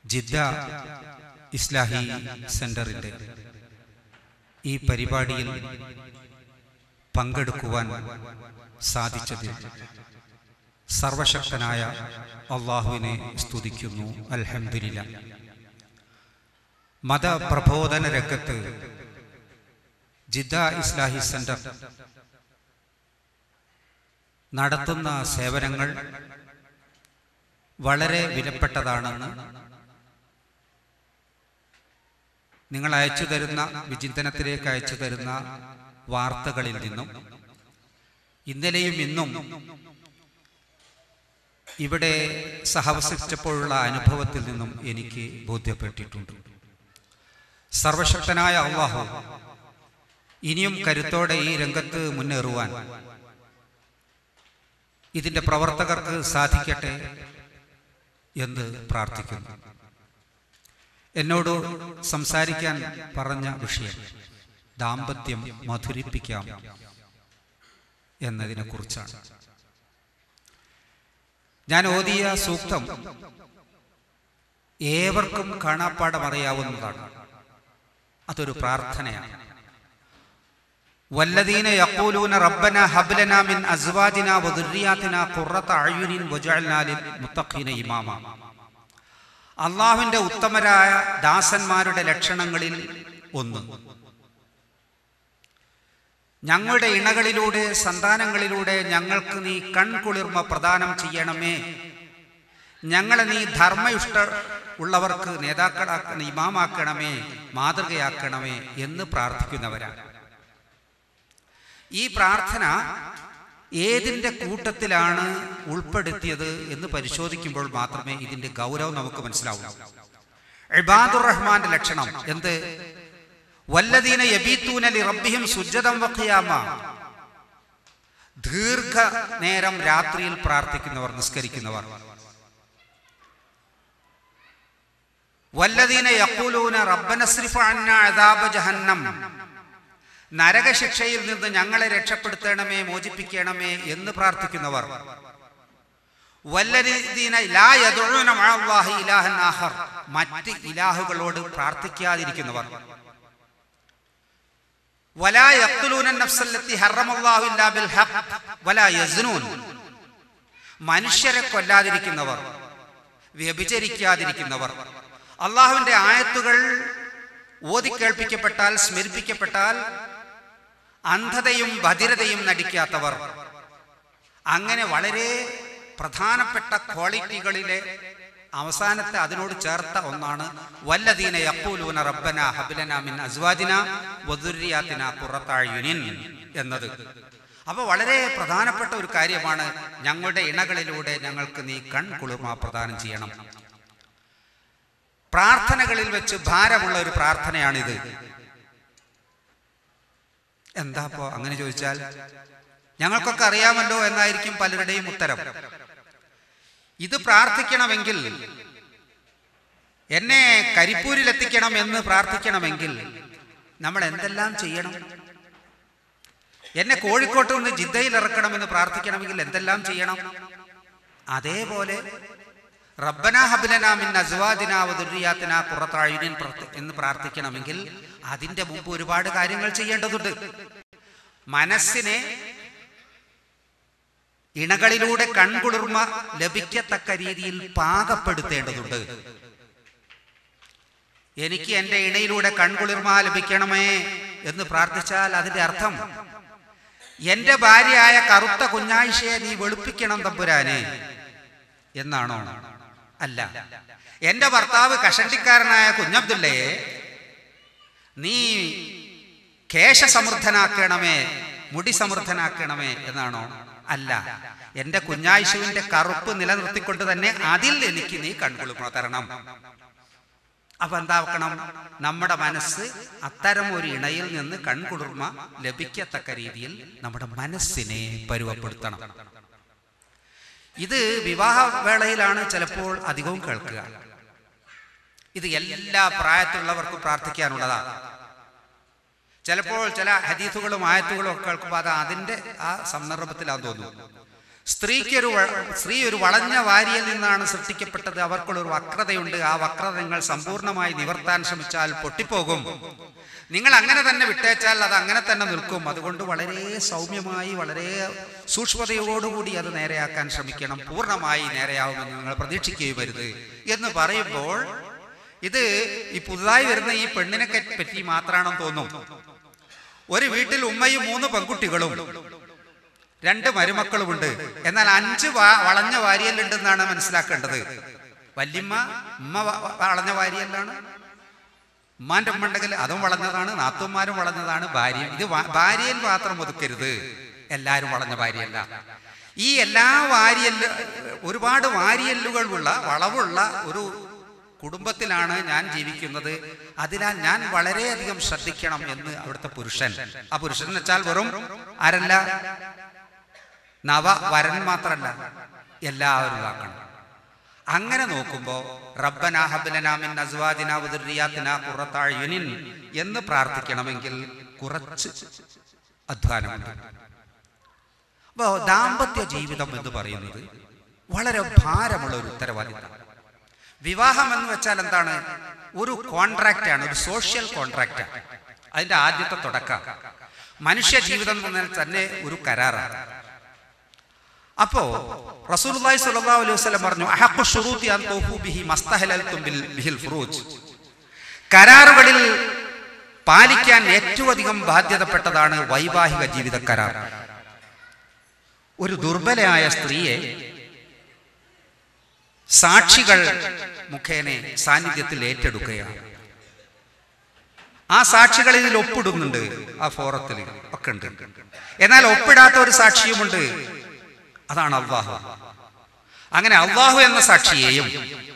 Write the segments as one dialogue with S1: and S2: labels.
S1: Jeddah ഇസ്ലാഹി സെന്ററിന്റെ ഈ പരിപാടിയിൽ പങ്കെടുക്കുവാൻ സാധിച്ചതിൽ സർവശക്തനായ അള്ളാഹുവിനെ സ്തുതിക്കുന്നു അൽഹംദുലില്ല മതപ്രബോധന രംഗത്ത് ജിദ്ദ ഇസ്ലാഹി സെന്റർ നടത്തുന്ന സേവനങ്ങൾ വളരെ വിലപ്പെട്ടതാണെന്ന് നിങ്ങൾ അയച്ചു തരുന്ന വിചിന്തനത്തിലേക്ക് അയച്ചു തരുന്ന വാർത്തകളിൽ നിന്നും ഇന്നലെയും ഇന്നും ഇവിടെ സഹവസിച്ചപ്പോഴുള്ള അനുഭവത്തിൽ നിന്നും എനിക്ക് ബോധ്യപ്പെട്ടിട്ടുണ്ട് സർവശക്തനായ അള്ളാഹു ഇനിയും കരുത്തോടെ ഈ രംഗത്ത് മുന്നേറുവാൻ ഇതിന്റെ പ്രവർത്തകർക്ക് സാധിക്കട്ടെ എന്ന് പ്രാർത്ഥിക്കുന്നു എന്നോട് സംസാരിക്കാൻ പറഞ്ഞ വിഷയം ദാമ്പത്യം മധുരിപ്പിക്കാം എന്നതിനെ കുറിച്ചാണ് ഞാൻ ഓതിയ സൂക്തം ഏവർക്കും കാണാപ്പാടം അറിയാവുന്നതാണ് അതൊരു പ്രാർത്ഥനയാണ് വല്ലദീന യഖൂലൂന റബ്ബന ഹബ്ലന മിൻ അസ്വാജിന വദുർരിയാതിന ഖുറത അയുനിൻ വജഅൽനാ ലിൽ മുത്തഖീന ഇമാമ അള്ളാഹുവിന്റെ ഉത്തമരായ ദാസന്മാരുടെ ലക്ഷണങ്ങളിൽ ഒന്ന് ഞങ്ങളുടെ ഇണകളിലൂടെ സന്താനങ്ങളിലൂടെ ഞങ്ങൾക്ക് നീ കൺകുളിർമ പ്രദാനം ചെയ്യണമേ ഞങ്ങളെ നീ ധർമ്മയുഷ്ട ഉള്ളവർക്ക് നേതാക്കളാക്കണ ഇമാമാക്കണമേ മാതൃകയാക്കണമേ എന്ന് പ്രാർത്ഥിക്കുന്നവരാണ് ഈ പ്രാർത്ഥന ഏതിൻ്റെ കൂട്ടത്തിലാണ് ഉൾപ്പെടുത്തിയത് എന്ന് പരിശോധിക്കുമ്പോൾ മാത്രമേ ഇതിന്റെ ഗൗരവം നമുക്ക് മനസ്സിലാവൂ ഇബാദുർ റഹ്മാന്റെ ലക്ഷണം എന്ത് വല്ലദീന യബീത്തൂന ലി റബ്ബിഹിം സുജ്ജദം വഖിയാമ ദീർഘ നേരം രാത്രിയിൽ പ്രാർത്ഥിക്കുന്നവർ നിസ്കരിക്കുന്നവർ വല്ലദീന യഖൂലൂന റബ്ബനസ്രിഫ് അന്നാ അദാബ ജഹന്നം നരകശിക്ഷയിൽ നിന്ന് ഞങ്ങളെ രക്ഷപ്പെടുത്തണമേ മോചിപ്പിക്കണമേ എന്ന് പ്രാർത്ഥിക്കുന്നവർ വല്ലരീന ലാ യദുഊന മഅല്ലാഹി ഇലാഹൻ ആഖർ മറ്റ് ഇലാഹുകളോട് പ്രാർത്ഥിക്കാതിരിക്കുന്നവർ വലാ യഖ്തുലൂന നഫ്സല്ലത്തി ഹറമല്ലാഹു ഇല്ലാ ബിൽ ഹഖ് വലാ യസ്നൂൻ മനുഷ്യരെ കൊല്ലാതിരിക്കുന്നവർ വ്യഭിചരിക്കാതിരിക്കുന്നവർ അള്ളാഹുവിന്റെ ആയത്തുകൾ ഓതിക്കേൾപ്പിക്കപ്പെട്ടാൽ സ്മരിപ്പിക്കപ്പെട്ടാൽ അന്ധതയും ഭദ്രതയും നടിക്കാത്തവർ അങ്ങനെ വളരെ പ്രധാനപ്പെട്ട ക്വാളിറ്റികളിലെ അവസാനത്തെ അതിനോട് ചേർത്ത ഒന്നാണ് വല്ലദീന യഖൂലൂന റബ്ബന ഹബ്ലന മിൻ അസ്വാജിന വദുർരിയാതിന ഖുറത്തഅയുനിൻ എന്നത് അപ്പോൾ വളരെ പ്രധാനപ്പെട്ട ഒരു കാര്യമാണ് ഞങ്ങളുടെ ഇണകളിലൂടെ ഞങ്ങൾക്ക് നീ കൺകുളിർമ പ്രദാനം ചെയ്യണം പ്രാർത്ഥനകളിൽ വെച്ച് ഭാരമുള്ള ഒരു പ്രാർത്ഥനയാണിത് എന്താ അപ്പോ അങ്ങനെ ചോദിച്ചാൽ ഞങ്ങൾക്കൊക്കെ അറിയാമല്ലോ എന്നായിരിക്കും പലരുടെയും ഉത്തരം ഇത് പ്രാർത്ഥിക്കണമെങ്കിൽ എന്നെ കരിപ്പൂരിലെത്തിക്കണം എന്ന് പ്രാർത്ഥിക്കണമെങ്കിൽ നമ്മൾ എന്തെല്ലാം ചെയ്യണം എന്നെ കോഴിക്കോട്ട് നിന്ന് ജിദ്ദയിൽ ഇറക്കണമെന്ന് പ്രാർത്ഥിക്കണമെങ്കിൽ എന്തെല്ലാം ചെയ്യണം അതേപോലെ റബ്ബന ഹബ്ലന മിൻ അസ്വാദിന വദുർരിയാത്തിന ഖുറത അയുനിൻ എന്ന് പ്രാർത്ഥിക്കണമെങ്കിൽ അതിന്റെ മുമ്പ് ഒരുപാട് കാര്യങ്ങൾ ചെയ്യേണ്ടതുണ്ട് മനസ്സിനെ ഇണകളിലൂടെ കൺകുളിർമ ലഭിക്കത്തക്ക രീതിയിൽ പാകപ്പെടുത്തേണ്ടതുണ്ട് എനിക്ക് എൻ്റെ ഇണയിലൂടെ കൺകുളിർമ ലഭിക്കണമേ എന്ന് പ്രാർത്ഥിച്ചാൽ അതിന്റെ അർത്ഥം എൻ്റെ ഭാര്യയായ കറുത്ത കുഞ്ഞായിഷയെ നീ വെളുപ്പിക്കണം തമ്പുരാനെ എന്നാണോ അല്ല എന്റെ ഭർത്താവ് കഷണ്ടിക്കാരനായ കുഞ്ഞബ്ദുള്ളയെ നീ കേശസമൃദ്ധനാക്കണമേ മുടി സമൃദ്ധനാക്കണമേ എന്നാണോ അല്ല എന്റെ കുഞ്ഞായിശുവിന്റെ കറുപ്പ് നിലനിർത്തിക്കൊണ്ട് തന്നെ അതിൽ എനിക്ക് നീ കൺകുളിർമ തരണം അപ്പൊ എന്താക്കണം നമ്മുടെ മനസ്സ് അത്തരം ഒരു ഇണയിൽ നിന്ന് കൺകുളിർമ ലഭിക്കത്തക്ക രീതിയിൽ നമ്മുടെ മനസ്സിനെ പരുവപ്പെടുത്തണം ഇത് വിവാഹ വേളയിലാണ് ചിലപ്പോൾ അധികവും കേൾക്കുക ഇത് എല്ലാ പ്രായത്തിലുള്ളവർക്കും പ്രാർത്ഥിക്കാനുള്ളതാണ് ചിലപ്പോൾ ചില ഹദീസുകളും ആയത്തുകളും ഒക്കെ കേൾക്കുമ്പോൾ അത് അതിൻ്റെ ആ സന്ദർഭത്തിലാന്ന് തോന്നുന്നു സ്ത്രീക്ക് ഒരു സ്ത്രീ ഒരു വളഞ്ഞ വാരിയിൽ നിന്നാണ് സൃഷ്ടിക്കപ്പെട്ടത് അവർക്കുള്ളൊരു വക്രതയുണ്ട് ആ വക്രത നിങ്ങൾ സമ്പൂർണ്ണമായി നിവർത്താൻ ശ്രമിച്ചാൽ പൊട്ടിപ്പോകും നിങ്ങൾ അങ്ങനെ തന്നെ വിട്ടേച്ചാൽ അത് അങ്ങനെ തന്നെ നിൽക്കും അതുകൊണ്ട് വളരെ സൗമ്യമായി വളരെ സൂക്ഷ്മതയോടുകൂടി അത് നേരെയാക്കാൻ ശ്രമിക്കണം പൂർണ്ണമായി നേരെയാവുമെന്ന് നിങ്ങൾ പ്രതീക്ഷിക്കുകയും വരുത് എന്ന് പറയുമ്പോൾ ഇത് ഈ പുതുതായി വരുന്ന ഈ പെണ്ണിനെ പറ്റി മാത്രമാണെന്ന് തോന്നും ഒരു വീട്ടിൽ ഉമ്മയും മൂന്ന് പെൺകുട്ടികളും രണ്ട് മരുമക്കളുമുണ്ട് എന്നാൽ അഞ്ച് വാ- വളഞ്ഞ വാരിയല്ലുണ്ടെന്നാണ് മനസ്സിലാക്കേണ്ടത് വല്യമ്മ ഉമ്മ വ- വ- വളഞ്ഞ വാരിയല്ലാണ് ഉമ്മാന്റെ ഉമ്മ ഉണ്ടെങ്കിൽ അതും വളഞ്ഞതാണ് നാത്തുമാരും വളഞ്ഞതാണ് ഭാര്യ ഇത് വാ- ഭാര്യയിൽ മാത്രം ഒതുക്കരുത് എല്ലാവരും വളഞ്ഞ ഭാര്യയല്ല ഈ എല്ലാ വാരിയല്ല് ഒരുപാട് വാരിയല്ലുകൾ ഉള്ള വളവുള്ള ഒരു കുടുംബത്തിലാണ് ഞാൻ ജീവിക്കുന്നത് അതിനാൽ ഞാൻ വളരെയധികം ശ്രദ്ധിക്കണം എന്ന് അവിടുത്തെ പുരുഷൻ ആ പുരുഷൻ എന്ന് വെച്ചാൽ വെറും ആരല്ല നവ വരൻ മാത്രല്ല എല്ലാവരും ആക്കണം അങ്ങനെ നോക്കുമ്പോൾ റബ്ബന ഹബ്ലന മിൻ അസ്വാദിന വദുർരിയാത്തിന ഖുറത്ത അയ്യുനിൻ എന്ന് പ്രാർത്ഥിക്കണമെങ്കിൽ കുറച്ച് അധ്വാനമുണ്ട് അപ്പോൾ ദാമ്പത്യ ജീവിതം എന്ന് പറയുന്നത് വളരെ ഭാരമുള്ള ഒരു ഉത്തരവാദിത്തം വിവാഹം എന്ന് വെച്ചാൽ എന്താണ് ഒരു കോൺട്രാക്റ്റ് ആണ് ഒരു സോഷ്യൽ കോൺട്രാക്റ്റ് ആണ് അതിന്റെ ആദ്യത്തെ തുടക്കം മനുഷ്യ ജീവിതം എന്ന് പറഞ്ഞാൽ തന്നെ ഒരു കരാറാണ് അപ്പോ റസൂലുള്ളാഹി സ്വല്ലല്ലാഹു അലൈഹി വസല്ലം പറഞ്ഞു അഹഖു ശുറൂതി അൻ തൗഫു ബിഹി മസ്തഹലൽതും ബിൽ ബിഹിൽ ഫുറൂജ് കരാറുകളിൽ പാലിക്കാൻ ഏറ്റവും അധികം ബാധ്യതപ്പെട്ടതാണ് വൈവാഹിക ജീവിത കരാർ ഒരു ദുർബലയായ സ്ത്രീയെ സാക്ഷികൾ മുഖേന സാന്നിധ്യത്തിൽ ഏറ്റെടുക്കുകയാണ് ആ സാക്ഷികൾ ഇതിൽ ഒപ്പിടുന്നുണ്ട് ആ ഫോറത്തിൽ ഒക്കെ ഉണ്ട് എന്നാൽ ഒപ്പിടാത്ത ഒരു സാക്ഷിയുമുണ്ട് അതാണ് അള്ളാഹു അങ്ങനെ അള്ളാഹു എന്ന സാക്ഷിയെയും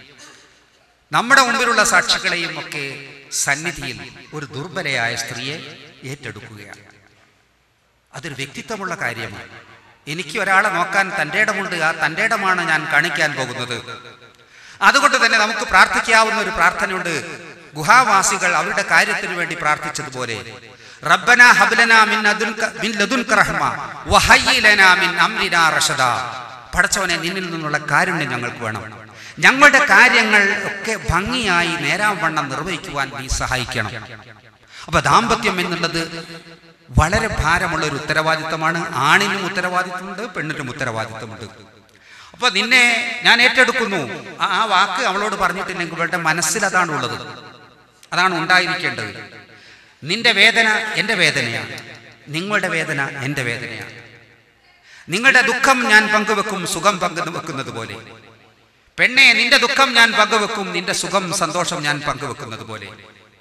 S1: നമ്മുടെ മുമ്പിലുള്ള സാക്ഷികളെയും ഒക്കെ സന്നിധിയിൽ ഒരു ദുർബലയായ സ്ത്രീയെ ഏറ്റെടുക്കുകയാണ് അതൊരു വ്യക്തിത്വമുള്ള കാര്യമാണ് എനിക്ക് ഒരാളെ നോക്കാൻ തൻ്റെ ഇടമുണ്ട് ആ തൻ്റെ ഇടമാണ് ഞാൻ കാണിക്കാൻ പോകുന്നത് അതുകൊണ്ട് തന്നെ നമുക്ക് പ്രാർത്ഥിക്കാവുന്ന ഒരു പ്രാർത്ഥനയുണ്ട് ഗുഹാവാസികൾ അവരുടെ കാര്യത്തിന് വേണ്ടി പ്രാർത്ഥിച്ചതുപോലെ റബ്ബന ഹബ്ലന മിൻ അദുൻക- മിൻ ലദുൻക റഹ്മ വഹയ്യി ലനാ മിൻ അംരിനാ റഷദ പടച്ചവനെ നിന്നിൽ നിന്നുള്ള കാരുണ്യം ഞങ്ങൾക്ക് വേണം ഞങ്ങളുടെ കാര്യങ്ങൾ ഒക്കെ ഭംഗിയായി നേരാവണ്ണം നിർവഹിക്കുവാൻ നീ സഹായിക്കണം അപ്പൊ ദാമ്പത്യം എന്നുള്ളത് വളരെ ഭാരമുള്ള ഒരു ഉത്തരവാദിത്തമാണ് ആണിനും ഉത്തരവാദിത്തമുണ്ട് പെണ്ണിനും ഉത്തരവാദിത്തമുണ്ട് അപ്പൊ നിന്നെ ഞാൻ ഏറ്റെടുക്കുന്നു ആ- ആ വാക്ക് അവളോട് പറഞ്ഞിട്ടില്ലെങ്കിൽ ഇവളുടെ മനസ്സിൽ അതാണ് ഉള്ളത് അതാണ് ഉണ്ടായിരിക്കേണ്ടത് നിന്റെ വേദന എൻ്റെ വേദനയാണ് നിങ്ങളുടെ വേദന എൻ്റെ വേദനയാണ് നിങ്ങളുടെ ദുഃഖം ഞാൻ പങ്കുവെക്കും സുഖം പങ്കുവെക്കുന്നത് പോലെ പെണ്ണെ നിന്റെ ദുഃഖം ഞാൻ പങ്കുവെക്കും നിന്റെ സുഖം സന്തോഷം ഞാൻ പങ്കുവെക്കുന്നത് പോലെ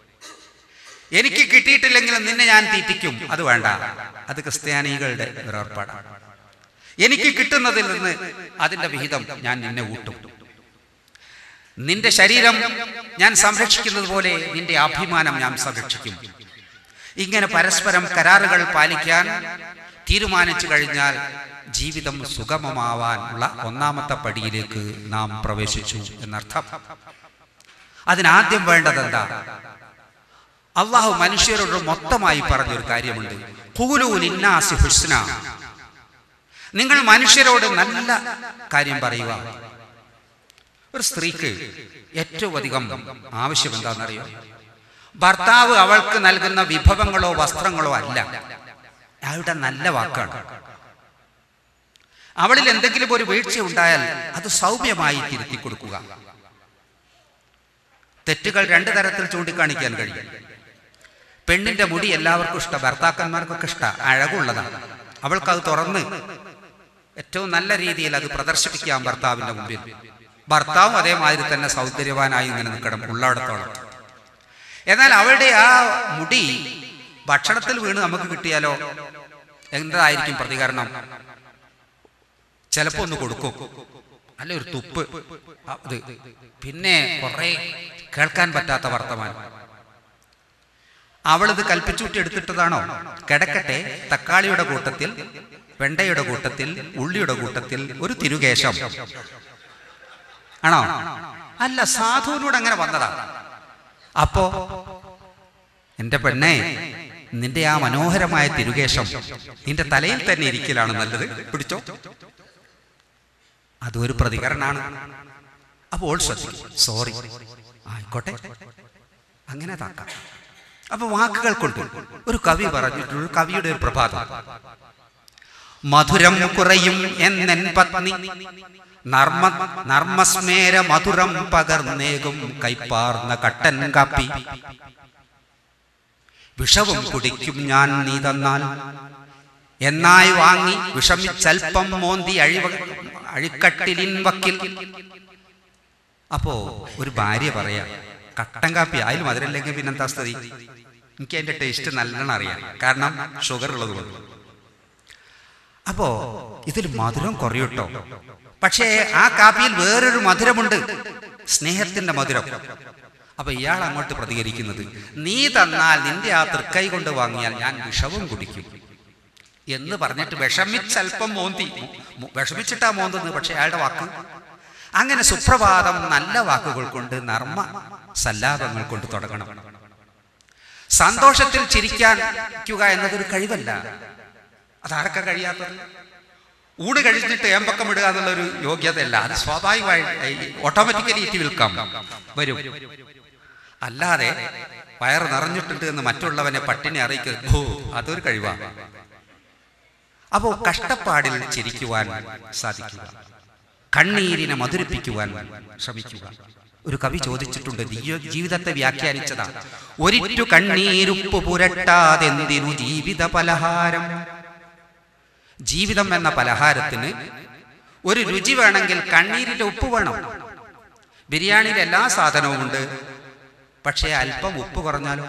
S1: എനിക്ക് കിട്ടിയിട്ടില്ലെങ്കിലും നിന്നെ ഞാൻ തീറ്റിക്കും അത് വേണ്ട അത് ക്രിസ്ത്യാനികളുടെ ഒരു ഏർപ്പാടാണ് എനിക്ക് കിട്ടുന്നതിൽ നിന്ന് അതിന്റെ വിഹിതം ഞാൻ നിന്നെ ഊട്ടും നിന്റെ ശരീരം ഞാൻ സംരക്ഷിക്കുന്നത് പോലെ നിന്റെ അഭിമാനം ഞാൻ സംരക്ഷിക്കും ഇങ്ങനെ പരസ്പരം കരാറുകൾ പാലിക്കാൻ തീരുമാനിച്ചു കഴിഞ്ഞാൽ ജീവിതം സുഗമമാവാനുള്ള ഒന്നാമത്തെ പടിയിലേക്ക് നാം പ്രവേശിച്ചു എന്നർത്ഥം അതിനാദ്യം വേണ്ടത് എന്താ അള്ളാഹു മനുഷ്യരോട് മൊത്തമായി പറഞ്ഞൊരു കാര്യമുണ്ട് ഖൂലൂ ലിന്നാസി ഹുസ്ന നിങ്ങൾ മനുഷ്യരോട് നല്ല കാര്യം പറയുക ഒരു സ്ത്രീക്ക് ഏറ്റവും അധികം ആവശ്യം എന്താണെന്നറിയോ ഭർത്താവ് അവൾക്ക് നൽകുന്ന വിഭവങ്ങളോ വസ്ത്രങ്ങളോ അല്ല അയാളുടെ നല്ല വാക്കാണ് അവളിൽ എന്തെങ്കിലും ഒരു വീഴ്ച ഉണ്ടായാൽ അത് സൗമ്യമായി തിരുത്തി കൊടുക്കുക തെറ്റുകൾ രണ്ടു തരത്തിൽ ചൂണ്ടിക്കാണിക്കാൻ കഴിയും പെണ്ണിന്റെ മുടി എല്ലാവർക്കും ഇഷ്ടം ഭർത്താക്കന്മാർക്കൊക്കെ ഇഷ്ട അഴകുള്ളതാണ് അവൾക്ക് അത് തുറന്ന് ഏറ്റവും നല്ല രീതിയിൽ അത് പ്രദർശിപ്പിക്കാം ഭർത്താവിന്റെ മുമ്പിൽ ഭർത്താവും അതേമാതിരി തന്നെ സൗന്ദര്യവാനായി ഇങ്ങനെ നിൽക്കണം ഉള്ളടത്തോളം എന്നാൽ അവളുടെ ആ മുടി ഭക്ഷണത്തിൽ വീണ് നമുക്ക് കിട്ടിയാലോ എന്തായിരിക്കും പ്രതികരണം ചിലപ്പോ ഒന്ന് കൊടുക്കും അല്ല ഒരു തുപ്പ് അത് പിന്നെ കുറെ കേൾക്കാൻ പറ്റാത്ത വർത്തമാനം അവളിത് കൽപ്പിച്ചൂട്ടി എടുത്തിട്ടതാണോ കിടക്കട്ടെ തക്കാളിയുടെ കൂട്ടത്തിൽ വെണ്ടയുടെ കൂട്ടത്തിൽ ഉള്ളിയുടെ കൂട്ടത്തിൽ ഒരു തിരുകേശം ആണോ അല്ല സാധുവിനോട് അങ്ങനെ വന്നതാ അപ്പോ എന്റെ പെണ്ണെ നിന്റെ ആ മനോഹരമായ തിരുകേശം നിന്റെ തലയിൽ തന്നെ ഇരിക്കലാണ് നല്ലത് പിടിച്ചോ അതൊരു പ്രതികരണമാണ് അപ്പോൾ ശ്രദ്ധിക്കും സോറി ആയിക്കോട്ടെ അങ്ങനെ താക്കാം അപ്പൊ വാക്കുകൾ കൊണ്ട് ഒരു കവി പറഞ്ഞിട്ടുള്ള കവിയുടെ ഒരു പ്രഭാതം മധുരം കുറയും എന്നെൻ പത്നി നർമ്മ നർമ്മസ്മേര മധുരം പകർന്നേകും കൈപ്പാർന്ന കട്ടൻ കാപ്പി വിഷവും കുടിക്കും ഞാൻ നീ തന്നാൽ എന്നായി വാങ്ങി വിഷമിച്ചൽപ്പം മോന്തി അഴിവ അഴിക്കട്ടിലിൻ വക്കിൽ അപ്പോ ഒരു ഭാര്യ പറയാ കട്ടൻ കാപ്പി അതിൽ മധുരമില്ലെങ്കിൽ പിന്നെന്താ സ്ഥിതി എനിക്ക് അതിന്റെ ടേസ്റ്റ് നല്ലോണം അറിയാം കാരണം ഷുഗർ ഉള്ളത് കൊണ്ട് അപ്പോ ഇതിൽ മധുരം കുറയൂട്ടോ പക്ഷേ ആ കാപ്പിയിൽ വേറൊരു മധുരമുണ്ട് സ്നേഹത്തിന്റെ മധുരം അപ്പൊ ഇയാൾ അങ്ങോട്ട് പ്രതികരിക്കുന്നത് നീ തന്നാൽ നിന്റെ ആ തൃക്കൈ കൊണ്ട് വാങ്ങിയാൽ ഞാൻ വിഷവും കുടിക്കും എന്ന് പറഞ്ഞിട്ട് വിഷമിച്ചൽപ്പം മോന്തി മു- വിഷമിച്ചിട്ടാ മോന്തുന്നത് പക്ഷെ അയാളുടെ വാക്ക് അങ്ങനെ സുപ്രഭാതം നല്ല വാക്കുകൾ കൊണ്ട് നർമ്മ സല്ലാപങ്ങൾ കൊണ്ട് തുടങ്ങണം സന്തോഷത്തിൽ ചിരിക്കാനിക്കുക എന്നതൊരു കഴിവല്ല അതാരൊക്കെ കഴിയാത്തത് ഊട് കഴിഞ്ഞിട്ട് ഏമ്പക്കം ഇടുക എന്നുള്ള ഒരു യോഗ്യതയല്ല അത് സ്വാഭാവികമായി ഓട്ടോമാറ്റിക്കലി ഇറ്റ് വിൽക്കാം വരും അല്ലാതെ വയറ് നിറഞ്ഞിട്ടുണ്ട് എന്ന് മറ്റുള്ളവനെ പട്ടിണി അറിയിക്കുന്നത് ഓ അതൊരു കഴിവാണ് അപ്പോ കഷ്ടപ്പാടിൽ ചിരിക്കുവാൻ സാധിക്കുക കണ്ണീരിനെ മധുരിപ്പിക്കുവാൻ ശ്രമിക്കുക ഒരു കവി ചോദിച്ചിട്ടുണ്ട് ജീവ- ജീവിതത്തെ വ്യാഖ്യാനിച്ചതാ ഒരിറ്റു കണ്ണീരുപ്പ് പുരട്ടാതെന്തിനു ജീവിത പലഹാരം ജീവിതം എന്ന പലഹാരത്തിന് ഒരു രുചി വേണമെങ്കിൽ കണ്ണീരിന്റെ ഉപ്പ് വേണം ബിരിയാണിയിൽ എല്ലാ സാധനവും ഉണ്ട് പക്ഷേ അല്പം ഉപ്പ് കുറഞ്ഞാലോ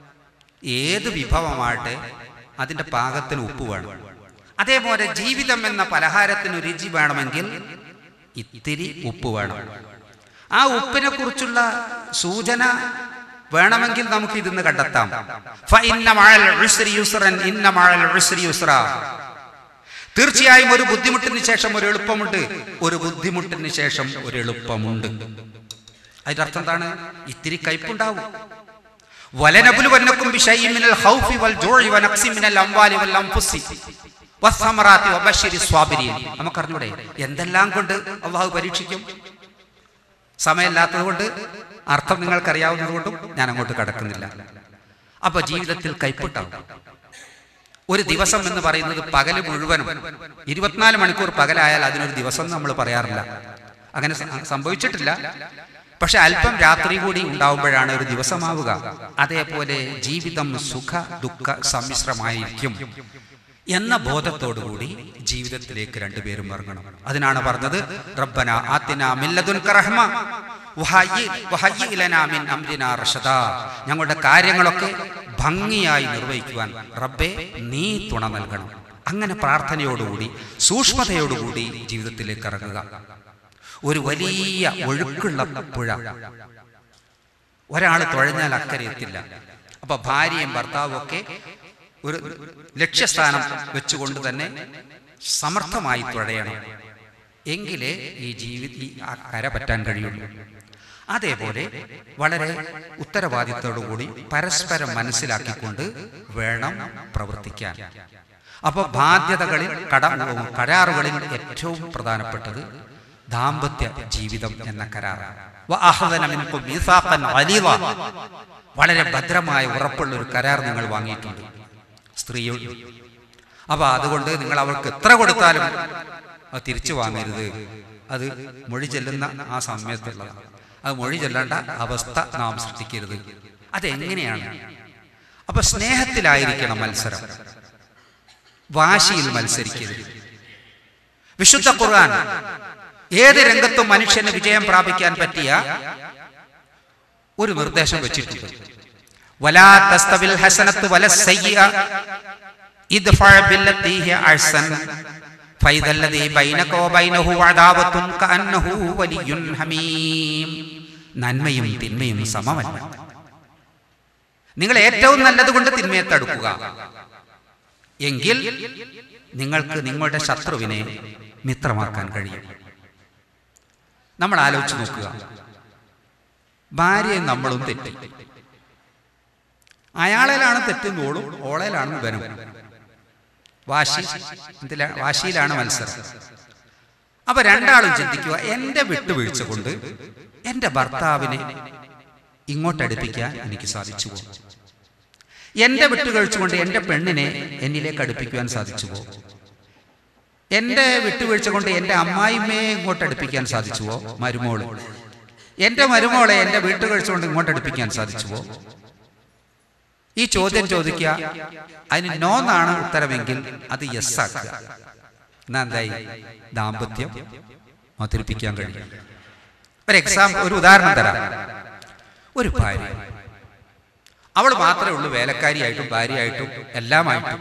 S1: ഏത് വിഭവമാകട്ടെ അതിന്റെ പാകത്തിന് ഉപ്പ് വേണം അതേപോലെ ജീവിതം എന്ന പലഹാരത്തിന് രുചി വേണമെങ്കിൽ ഇത്തിരി ഉപ്പ് വേണം ആ ഉപ്പിനെ കുറിച്ചുള്ള സൂചന വേണമെങ്കിൽ നമുക്ക് ഇതിന്ന് കണ്ടെത്താം ഫഇന്ന മഅൽ ഉസ്രി യുസ്റൻ, ഇന്ന മഅൽ ഉസ്രി യുസ്റ. തീർച്ചയായും ഒരു ബുദ്ധിമുട്ടിന് ശേഷം ഒരു എളുപ്പമുണ്ട് ഒരു ബുദ്ധിമുട്ടിന് ശേഷം ഒരു എളുപ്പമുണ്ട് അതിന്റെ അർത്ഥം എന്താണ് ഇത്തിരി കയ്പുണ്ടാവും വലനബുലുവന്നക്കും ബിശൈഇൻ മിനൽ ഖൗഫി വൽ ജൂഇ വനഖ്സി മിനൽ അംവാലി വൽ അൻഫുസി വസ്സമറാത്തി വബശ്ശിരി സ്വാബിരീൻ നമുക്കറിഞ്ഞൂടെ എന്തെല്ലാം കൊണ്ട് അള്ളാഹു പരീക്ഷിക്കും സമയമില്ലാത്തത് കൊണ്ട് അർത്ഥം നിങ്ങൾക്കറിയാവുന്നത് കൊണ്ടും ഞാൻ അങ്ങോട്ട് കടക്കുന്നില്ല അപ്പൊ ജീവിതത്തിൽ കൈപ്പുണ്ടാവും ഒരു ദിവസം എന്ന് പറയുന്നത് പകല് മുഴുവനും ഇരുപത്തിനാല് മണിക്കൂർ പകലായാൽ അതിനൊരു ദിവസം നമ്മൾ പറയാറില്ല അങ്ങനെ സ- സംഭവിച്ചിട്ടില്ല പക്ഷെ അല്പം രാത്രി കൂടി ഉണ്ടാവുമ്പോഴാണ് ഒരു ദിവസമാവുക അതേപോലെ ജീവിതം സുഖ ദുഃഖ സമ്മിശ്രമായിരിക്കും എന്ന ബോധത്തോടുകൂടി ജീവിതത്തിലേക്ക് രണ്ടുപേരും ഇറങ്ങണം അതിനാണ് പറഞ്ഞത് റബ്ബന ആത്തിന മില്ലതുൻക റഹ്മ വഹയ്യി വഹയ്യി ലനാ മിൻ അംരിനാ റഷദാ. ഞങ്ങളുടെ കാര്യങ്ങളൊക്കെ ഭംഗിയായി നിർവഹിക്കുവാൻ റബ്ബെ നീ തുണ നൽകണം അങ്ങനെ പ്രാർത്ഥനയോടുകൂടി സൂക്ഷ്മതയോടുകൂടി ജീവിതത്തിലേക്ക് ഇറങ്ങുക ഒരു വലിയ ഒഴുക്കുള്ള പുഴ ഒരാൾ തുഴഞ്ഞാൽ അക്കരെ എത്തില്ല അപ്പൊ ഭാര്യയും ഭർത്താവും ഒക്കെ ഒരു ലക്ഷ്യസ്ഥാനം വെച്ചുകൊണ്ട് തന്നെ സമർത്ഥമായി തുഴയണം എങ്കിലേ ഈ ജീവി ഈ ആ കര പറ്റാൻ കഴിയുള്ളൂ അതേപോലെ വളരെ ഉത്തരവാദിത്തോടുകൂടി പരസ്പരം മനസ്സിലാക്കിക്കൊണ്ട് വേണം പ്രവർത്തിക്കാൻ അപ്പോൾ ബാധ്യതകളിൽ കട കരാറുകളിൽ ഏറ്റവും പ്രധാനപ്പെട്ടത് ദാമ്പത്യ ജീവിതം എന്ന കരാറാണ് വഅഖദന മിൻകും മീസാഖൻ ഗലീദ. വളരെ ഭദ്രമായ ഉറപ്പുള്ള ഒരു കരാർ നിങ്ങൾ വാങ്ങിയിട്ടുണ്ട് സ്ത്രീയോട് അപ്പൊ അതുകൊണ്ട് നിങ്ങൾ അവൾക്ക് എത്ര കൊടുത്താലും അത് തിരിച്ചു വാങ്ങരുത് അത് മൊഴി ചെല്ലുന്ന ആ സമയത്തുള്ളതാണ് അത് മൊഴി ചെല്ലേണ്ട അവസ്ഥ നാം സൃഷ്ടിക്കരുത് അതെങ്ങനെയാണ് അപ്പൊ സ്നേഹത്തിലായിരിക്കണം മത്സരം വാശിയിൽ മത്സരിക്കരുത് വിശുദ്ധ ഖുർആൻ ഏത് രംഗത്തും മനുഷ്യന് വിജയം പ്രാപിക്കാൻ പറ്റിയ ഒരു നിർദ്ദേശം വെച്ചിട്ടുണ്ട് വലാ തസ്തവിൽ ഹസനത്ത് വല സയ്യിഅ ഇദ്ഫഅ ബില്ലത്തി ഹിയ അഹ്സൻ ഫൈദ അല്ലദീ ബൈനക വബൈനഹു അദാവത്തുൻ കഅന്നഹു വലിയ്യുൻ ഹമീം നന്മയും തിന്മയും സമമല്ല നിങ്ങൾ ഏറ്റവും നല്ലത് കൊണ്ട് തിന്മയെ തടുക്കുക എങ്കിൽ നിങ്ങൾക്ക് നിങ്ങളുടെ ശത്രുവിനെ മിത്രമാക്കാൻ കഴിയും നമ്മൾ ആലോചിച്ച് നോക്കുക ഭാര്യയും നമ്മളും തെറ്റി അയാളിലാണ് തെറ്റും ഓളും ഓളയിലാണ് ഇവനും വാശി ഇതില വാശിയിലാണ് മത്സരം അപ്പൊ രണ്ടാളും ചിന്തിക്കുക എന്റെ വിട്ടുവീഴ്ച കൊണ്ട് എന്റെ ഭർത്താവിനെ ഇങ്ങോട്ട് അടുപ്പിക്കാൻ എനിക്ക് സാധിച്ചു പോകും എന്റെ വിട്ടുകഴിച്ച കൊണ്ട് എന്റെ പെണ്ണിനെ എന്നിലേക്ക് അടുപ്പിക്കുവാൻ സാധിച്ചു പോകും എന്റെ വിട്ടുവീഴ്ച കൊണ്ട് എന്റെ അമ്മായിമ്മയെ ഇങ്ങോട്ട് അടുപ്പിക്കാൻ സാധിച്ചുവോ മരുമോള് എന്റെ മരുമോളെ എന്റെ വീട്ടുകഴിച്ച കൊണ്ട് ഇങ്ങോട്ട് അടുപ്പിക്കാൻ സാധിച്ചുവോ ഈ ചോദ്യം ചോദിക്കുക അതിന് നോ എന്നാണ് ഉത്തരമെങ്കിൽ അത് യെസ് ആക്കുക എന്നാ എന്തായി ദാമ്പത്യം മധുരിപ്പിക്കാൻ കഴിയും ഒരു എക്സാം ഒരു ഉദാഹരണം തരാം ഒരു ഭാര്യ അവൾ മാത്രമേ ഉള്ളൂ വേലക്കാരിയായിട്ടും ഭാര്യയായിട്ടും എല്ലാമായിട്ടും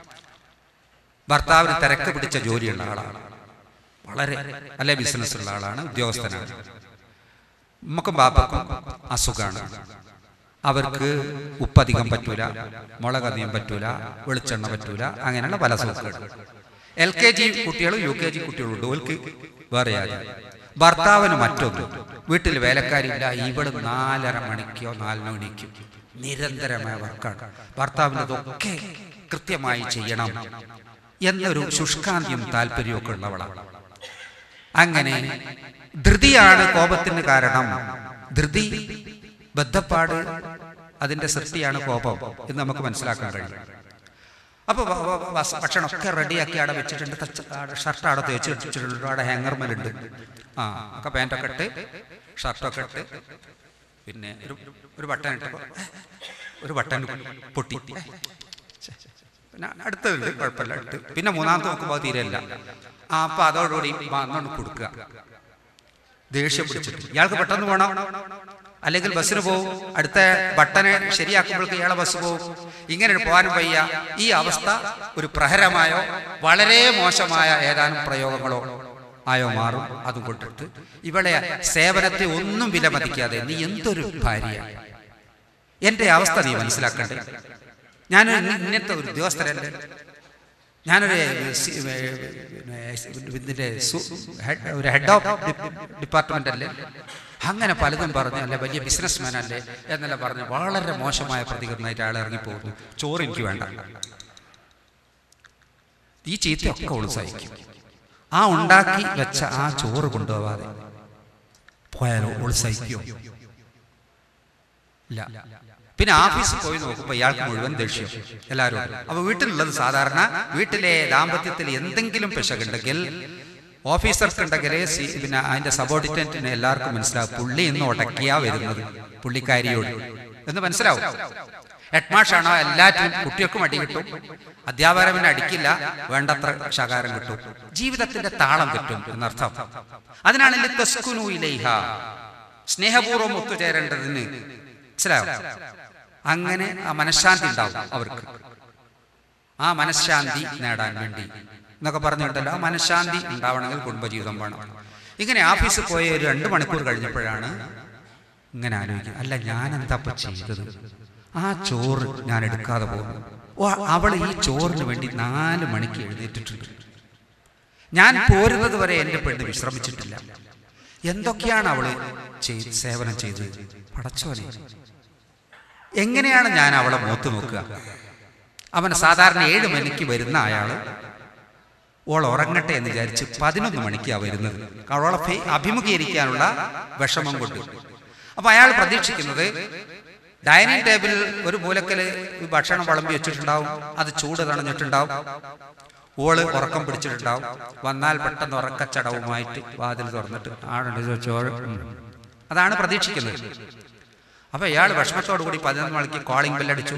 S1: ഭർത്താവിന് തിരക്ക് പിടിച്ച ജോലിയുള്ള ആളാണ് വളരെ നല്ല ബിസിനസ് ഉള്ള ആളാണ് ഉദ്യോഗസ്ഥനാണ് ഉമ്മക്കും ബാപ്പക്കും അസുഖമാണ് അവർക്ക് ഉപ്പധികം പറ്റൂല മുളകധികം പറ്റൂല വെളിച്ചെണ്ണ പറ്റൂല അങ്ങനെയുള്ള പല സുഖങ്ങൾ എൽ കെ ജി കുട്ടികളും യു കെ ജി കുട്ടികളുണ്ട് ഓൽക്ക് വേറെ ആരും ഭർത്താവിന് മറ്റൊന്നും വീട്ടിൽ വേലക്കാരില്ല ഇവിടെ നാലര മണിക്കോ നാലിന് മണിക്കോ നിരന്തരമായ വർക്കാണ് ഭർത്താവിനതൊക്കെ കൃത്യമായി ചെയ്യണം എന്നൊരു ശുഷ്കാന്തിയും താല്പര്യവും ഒക്കെ ഉള്ളവളാണ് അങ്ങനെ ധൃതിയാണ് കോപത്തിന് കാരണം ധൃതി ബദ്ധപ്പാട് അതിന്റെ സൃഷ്ടിയാണ് കോപം എന്ന് നമുക്ക് മനസ്സിലാക്കാൻ കഴിയും അപ്പൊ വ- വ- വ- ഭക്ഷണമൊക്കെ റെഡിയാക്കി അവിടെ വെച്ചിട്ടുണ്ട് തച്ച- ആടെ ഷർട്ട് അവിടെ തേച്ച് വെച്ചിട്ടുണ്ട് അവിടെ ഹാങ്ങർമേലുണ്ട് ആ ഒക്കെ പാൻറ്റൊക്കെ ഇട്ട് ഷർട്ടൊക്കെ ഇട്ട് പിന്നെ ഒരു ഒരു ബട്ടൺ ഇട്ടപ്പോൾ ഒരു ബട്ടൺ പൊട്ടി പിന്നെ അടുത്തതുണ്ട് കുഴപ്പമില്ല ഇട്ട് പിന്നെ മൂന്നാമത്തെ നോക്കുമ്പോൾ തീരെയല്ല ആ അപ്പൊ അതോടുകൂടി വന്നോണ്ട് കൊടുക്കുക ദേഷ്യം പിടിച്ചിട്ട് ഇയാൾക്ക് പെട്ടെന്ന് പോകണം അല്ലെങ്കിൽ ബസ്സിന് പോകും അടുത്ത ബട്ടനെ ശരിയാക്കുമ്പോഴേക്ക് ഇയാളെ ബസ് പോകും ഇങ്ങനെ പോകാനും വയ്യ ഈ അവസ്ഥ ഒരു പ്രഹരമായോ വളരെ മോശമായ ഏതാനും പ്രയോഗങ്ങളോ ആയോ മാറും അതും കൊണ്ടിട്ട് ഇവളെ സേവനത്തെ ഒന്നും വിലമതിക്കാതെ നീ എന്തൊരു ഭാര്യ എന്റെ അവസ്ഥ നീ മനസ്സിലാക്കണ്ടേ ഞാൻ ഇന്നത്തെ ഒരു ഉദ്യോഗസ്ഥരല്ലേ ഞാനൊരു സി- പിന്നെ ഇതിന്റെ സു- ഹെഡ്- ഒരു ഹെഡ് ഓഫ് ഡിപ്പാർട്ട്മെന്റ് അല്ലേ അങ്ങനെ പലതും പറഞ്ഞ് അല്ലെ വലിയ ബിസിനസ്മാൻ അല്ലേ എന്നെല്ലാം പറഞ്ഞ് വളരെ മോശമായ പ്രതികരണമായിട്ട് അയാൾ ഇറങ്ങിപ്പോകുന്നു ചോറ് എനിക്ക് വേണ്ട ഈ ചീത്തയൊക്കെ അവള് സഹിക്കും ആ ഉണ്ടാക്കി വെച്ച ആ ചോറ് കൊണ്ടുപോവാതെ പോയാലോ അവള് സഹിക്കോ ഇല്ല പിന്നെ ഓഫീസിൽ പോയി നോക്കുമ്പോൾ ഇയാൾക്ക് മുഴുവൻ ദേഷ്യം എല്ലാവരും അപ്പൊ വീട്ടിലുള്ളത് സാധാരണ വീട്ടിലെ ദാമ്പത്യത്തിൽ എന്തെങ്കിലും പിശകുണ്ടെങ്കിൽ ഓഫീസർക്കുണ്ടെങ്കിൽ സി- പിന്നെ അതിന്റെ സബോർഡിനേറ്റിന് എല്ലാവർക്കും മനസ്സിലാവും പുള്ളി ഇന്ന് ഉടക്കിയാ വരുന്നത് പുള്ളിക്കാരിയോട് എന്ന് മനസ്സിലാവും ഹെഡ്മാഷാണോ എല്ലാറ്റിനും കുട്ടികൾക്കും അടി കിട്ടും അധ്യാപകരെ പിന്നെ അടിക്കില്ല വേണ്ടത്ര ശകാരം കിട്ടും ജീവിതത്തിന്റെ താളം കിട്ടും എന്നർത്ഥം അതിനാണ് തസ്കുനു ഇലൈഹ സ്നേഹപൂർവ്വം ഒത്തുചേരേണ്ടതിന് മനസ്സിലായോ അങ്ങനെ ആ മനഃശാന്തി ഉണ്ടാവും അവർക്ക് ആ മനഃശാന്തി നേടാൻ വേണ്ടി എന്നൊക്കെ പറഞ്ഞിട്ടുണ്ടല്ലോ ആ മനഃശാന്തി ഉണ്ടാവണമെങ്കിൽ കുടുംബജീവിതം വേണം ഇങ്ങനെ ഓഫീസിൽ പോയ ഒരു രണ്ട് മണിക്കൂർ കഴിഞ്ഞപ്പോഴാണ് ഇങ്ങനെ ആലോചിക്കുക അല്ല ഞാൻ എന്താ ഇപ്പൊ ചെയ്തത് ആ ചോറ് ഞാൻ എടുക്കാതെ പോകുന്നു ഓ അവൾ ഈ ചോറിന് വേണ്ടി നാല് മണിക്ക് എഴുന്നേറ്റിട്ടുണ്ട് ഞാൻ പോരുന്നത് വരെ എൻ്റെ പെണ്ണ് വിശ്രമിച്ചിട്ടില്ല എന്തൊക്കെയാണ് അവള് ചെയ്ത് സേവനം ചെയ്തത് പടച്ചോനെ എങ്ങനെയാണ് ഞാൻ അവളെ മൂത്ത് നോക്കുക അവൻ സാധാരണ ഏഴ് മണിക്ക് വരുന്ന അയാള് ഓൾ ഉറങ്ങട്ടെ എന്ന് വിചാരിച്ച് പതിനൊന്ന് മണിക്കാണ് വരുന്നത് അവളെ ഫേ- അഭിമുഖീകരിക്കാനുള്ള വിഷമം കൊണ്ട് അപ്പൊ അയാൾ പ്രതീക്ഷിക്കുന്നത് ഡൈനിങ് ടേബിളിൽ ഒരു മൂലക്കല് ഈ ഭക്ഷണം വിളമ്പി വെച്ചിട്ടുണ്ടാവും അത് ചൂട് തണഞ്ഞിട്ടുണ്ടാവും ഓള് ഉറക്കം പിടിച്ചിട്ടുണ്ടാവും വന്നാൽ പെട്ടെന്ന് ഉറക്കച്ചടവുമായിട്ട് വാതിൽ തുറന്നിട്ട് ആളുണ്ട് ചോറ് ഉം. അതാണ് പ്രതീക്ഷിക്കുന്നത് അപ്പൊ ഇയാൾ വിഷമത്തോടു കൂടി പതിനൊന്ന് മണിക്ക് കോളിംഗ് ബെല്ലടിച്ചു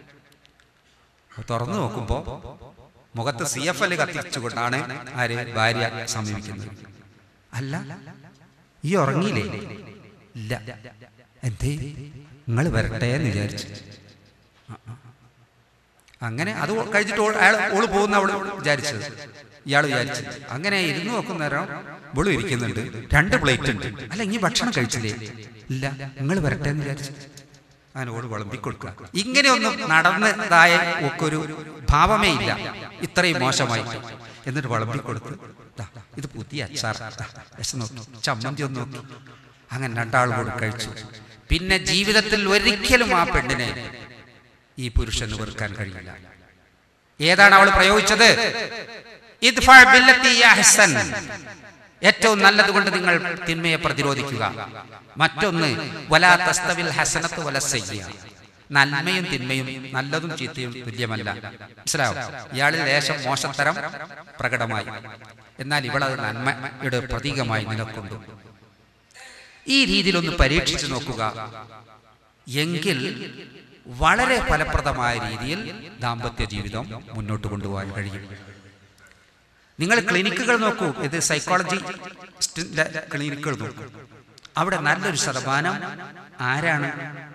S1: തുറന്നു നോക്കുമ്പോ മുഖത്ത് സി എഫ് എൽ കത്തിച്ചുകൊണ്ടാണ് ആര് ഭാര്യ സമീപിക്കുന്നത് അല്ല ഈ ഉറങ്ങിയില്ലേ ഇല്ല എന്തേ നിങ്ങൾ വരട്ടെ എന്ന് വിചാരിച്ചു ആ, ആ. അങ്ങനെ അത് കഴിച്ചിട്ട് ഓൾ- അയാൾ ഓള് പോകുന്ന അവള് വിചാരിച്ചത് ഇയാൾ വിചാരിച്ചത് അങ്ങനെ ഇരുന്ന് നോക്കുന്ന നേരം ഇവളും ഇരിക്കുന്നുണ്ട് രണ്ട് പ്ലേറ്റ് ഉണ്ട് അല്ല ഇനി ഭക്ഷണം കഴിച്ചില്ലേ ഇല്ല നിങ്ങൾ വരട്ടെ എന്ന് വിചാരിച്ചു അങ്ങനെ ഓട് വിളമ്പി കൊടുക്കുക ഇങ്ങനെയൊന്നും നടന്നതായ ഒക്കെ ഒരു ഭാവമേ ഇല്ല ഇത്രയും മോശമായി എന്നിട്ട് വിളമ്പി കൊടുത്ത് ദാ, ഇത് പുതിയ അച്ചാർ ദാ, രസം നോക്കി ചമ്മന്തി ഒന്ന് നോക്കി അങ്ങനെ രണ്ടാളും കൂടി കഴിച്ചു പിന്നെ ജീവിതത്തിൽ ഒരിക്കലും ആ പെണ്ണിനെ ഈ പുരുഷന് വെറുക്കാൻ കഴിയില്ല ഏതാണ് അവൾ പ്രയോഗിച്ചത് ഇദ്ഫഅ ബില്ലത്തി ഹിയ അഹ്സൻ. ഏറ്റവും നല്ലത് കൊണ്ട് നിങ്ങൾ തിന്മയെ പ്രതിരോധിക്കുക മറ്റൊന്ന് വലാ തസ്തവിൽ ഹസനത്ത് വല സയ്യ നന്മയും തിന്മയും നല്ലതും ചീത്തയും തുല്യമല്ല മനസ്സിലാവും ഇയാളിൽ ലേശം മോശത്തരം പ്രകടമായി എന്നാൽ ഇവളത് നന്മയുടെ പ്രതീകമായി നിലക്കൊണ്ടു ഈ രീതിയിലൊന്ന് പരീക്ഷിച്ചു നോക്കുക എങ്കിൽ വളരെ ഫലപ്രദമായ രീതിയിൽ ദാമ്പത്യ ജീവിതം മുന്നോട്ട് കൊണ്ടുപോകാൻ കഴിയും നിങ്ങൾ ക്ലിനിക്കുകൾ നോക്കൂ ഇത് സൈക്കോളജി ക്ലിനിക്കുകൾ നോക്കൂ അവിടെ നല്ലൊരു ശതമാനം ആരാണ്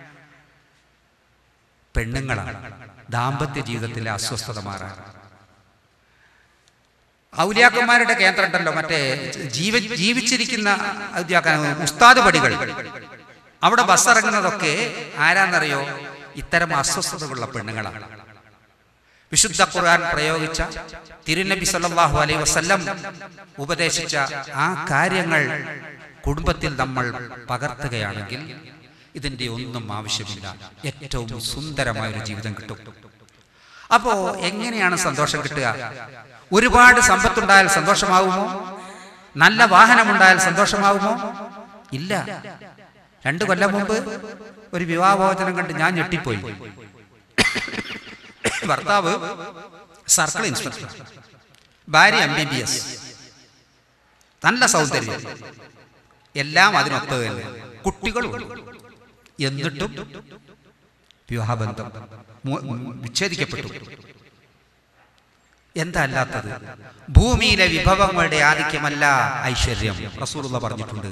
S1: പെണ്ണുങ്ങളാണ് ദാമ്പത്യ ജീവിതത്തിലെ അസ്വസ്ഥത മാറാൻ ഔലിയാക്കന്മാരുടെ കേന്ദ്രം ഉണ്ടല്ലോ മറ്റേ ജീവ ജീവിച്ചിരിക്കുന്ന ഔദ്യാക്ക ഉസ്താദ് പടികൾ അവിടെ ബസ് ഇറങ്ങുന്നതൊക്കെ ആരാന്നറിയോ ഇത്തരം അസ്വസ്ഥതകളുള്ള പെണ്ണുങ്ങളാണ് വിശുദ്ധ ഖുർആൻ പ്രയോഗിച്ച തിരുനബി സല്ലല്ലാഹു അലൈഹി വസല്ലം ഉപദേശിച്ച ആ കാര്യങ്ങൾ കുടുംബത്തിൽ നമ്മൾ പകർത്തുകയാണെങ്കിൽ ഇതിന്റെ ഒന്നും ആവശ്യമില്ല ഏറ്റവും സുന്ദരമായ ഒരു ജീവിതം കിട്ടും അപ്പോ എങ്ങനെയാണ് സന്തോഷം കിട്ടുക ഒരുപാട് സമ്പത്തുണ്ടായാൽ സന്തോഷമാവുമോ നല്ല വാഹനമുണ്ടായാൽ സന്തോഷമാവുമോ ഇല്ല രണ്ടു കൊല്ലം മുമ്പ് ഒരു വിവാഹോചനം കണ്ട് ഞാൻ ഞെട്ടിപ്പോയി ഭർത്താവ് സർക്കിൾ ഇൻസ്പെക്ടർ ഭാര്യ എം ബി ബി എസ് നല്ല സൗന്ദര്യം എല്ലാം അതിനൊത്ത തന്നെ കുട്ടികളും എന്നിട്ടും വിവാഹബന്ധം മു- വിച്ഛേദിക്കപ്പെട്ടു എന്താ അല്ലാത്തത് ഭൂമിയിലെ വിഭവങ്ങളുടെ ആധിക്യമല്ല ഐശ്വര്യം റസൂലുള്ള പറഞ്ഞിട്ടുണ്ട്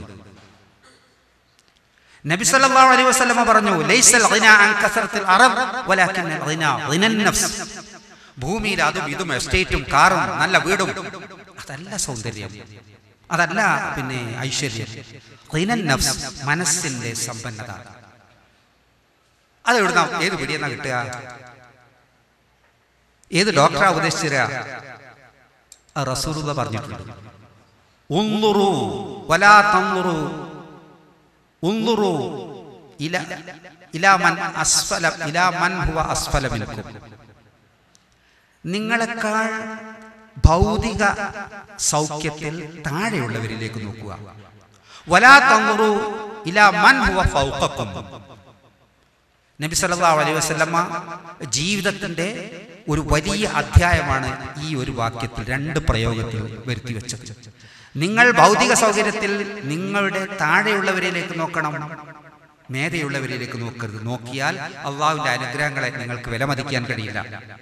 S1: നബി സല്ലല്ലാഹു അലൈഹി വസല്ലമ പറഞ്ഞു ലൈസൽ ഗിന അൻ കസറത്തിൽ അറബ് വലാകിൻ ഗിന ഗിനൻ നഫ്സ് ഭൂമിയിൽ അതും ഇതും എസ്റ്റേറ്റും കാറും നല്ല വീടും അതല്ല സൗന്ദര്യം അതല്ല പിന്നെ ഐശ്വര്യം ഗിനൻ നഫ്സ് മനസ്സിന്റെ സമ്പന്നത അത് എവിടുന്ന ഏത് പിടിയെന്നാ കിട്ടുക ഏത് ഡോക്ടറാ ഉപദേശിച്ചിര റസൂലുള്ള പറഞ്ഞിട്ടുണ്ട് ഉന്നുറു വലാ തന്നുറു ഉന്നുറു ഇല ഇലാ മൻ അസ്ഫല ഇലാ മൻ ഹുവ അസ്ഫല മിൻകും നിങ്ങളെക്കാൾ ഭൗതിക സൗഖ്യത്തിൽ താഴെയുള്ളവരിലേക്ക് നോക്കുക വലാ തന്നുറു ഇലാ മൻ ഹുവ ഫൗഖക്കും നബി സല്ലല്ലാഹു അലൈഹി വസല്ലമ ജീവിതത്തിന്റെ ഒരു വലിയ അധ്യായമാണ് ഈ ഒരു വാക്യത്തിൽ രണ്ട് പ്രയോഗത്തിൽ വരുത്തി വെച്ചത് നിങ്ങൾ ഭൗതിക സൗകര്യത്തിൽ നിങ്ങളുടെ താഴെയുള്ളവരിലേക്ക് നോക്കണം മേധയുള്ളവരിലേക്ക് നോക്കരുത് നോക്കിയാൽ അള്ളാഹുവിന്റെ അനുഗ്രഹങ്ങളെ നിങ്ങൾക്ക് വിലമതിക്കാൻ കഴിയില്ല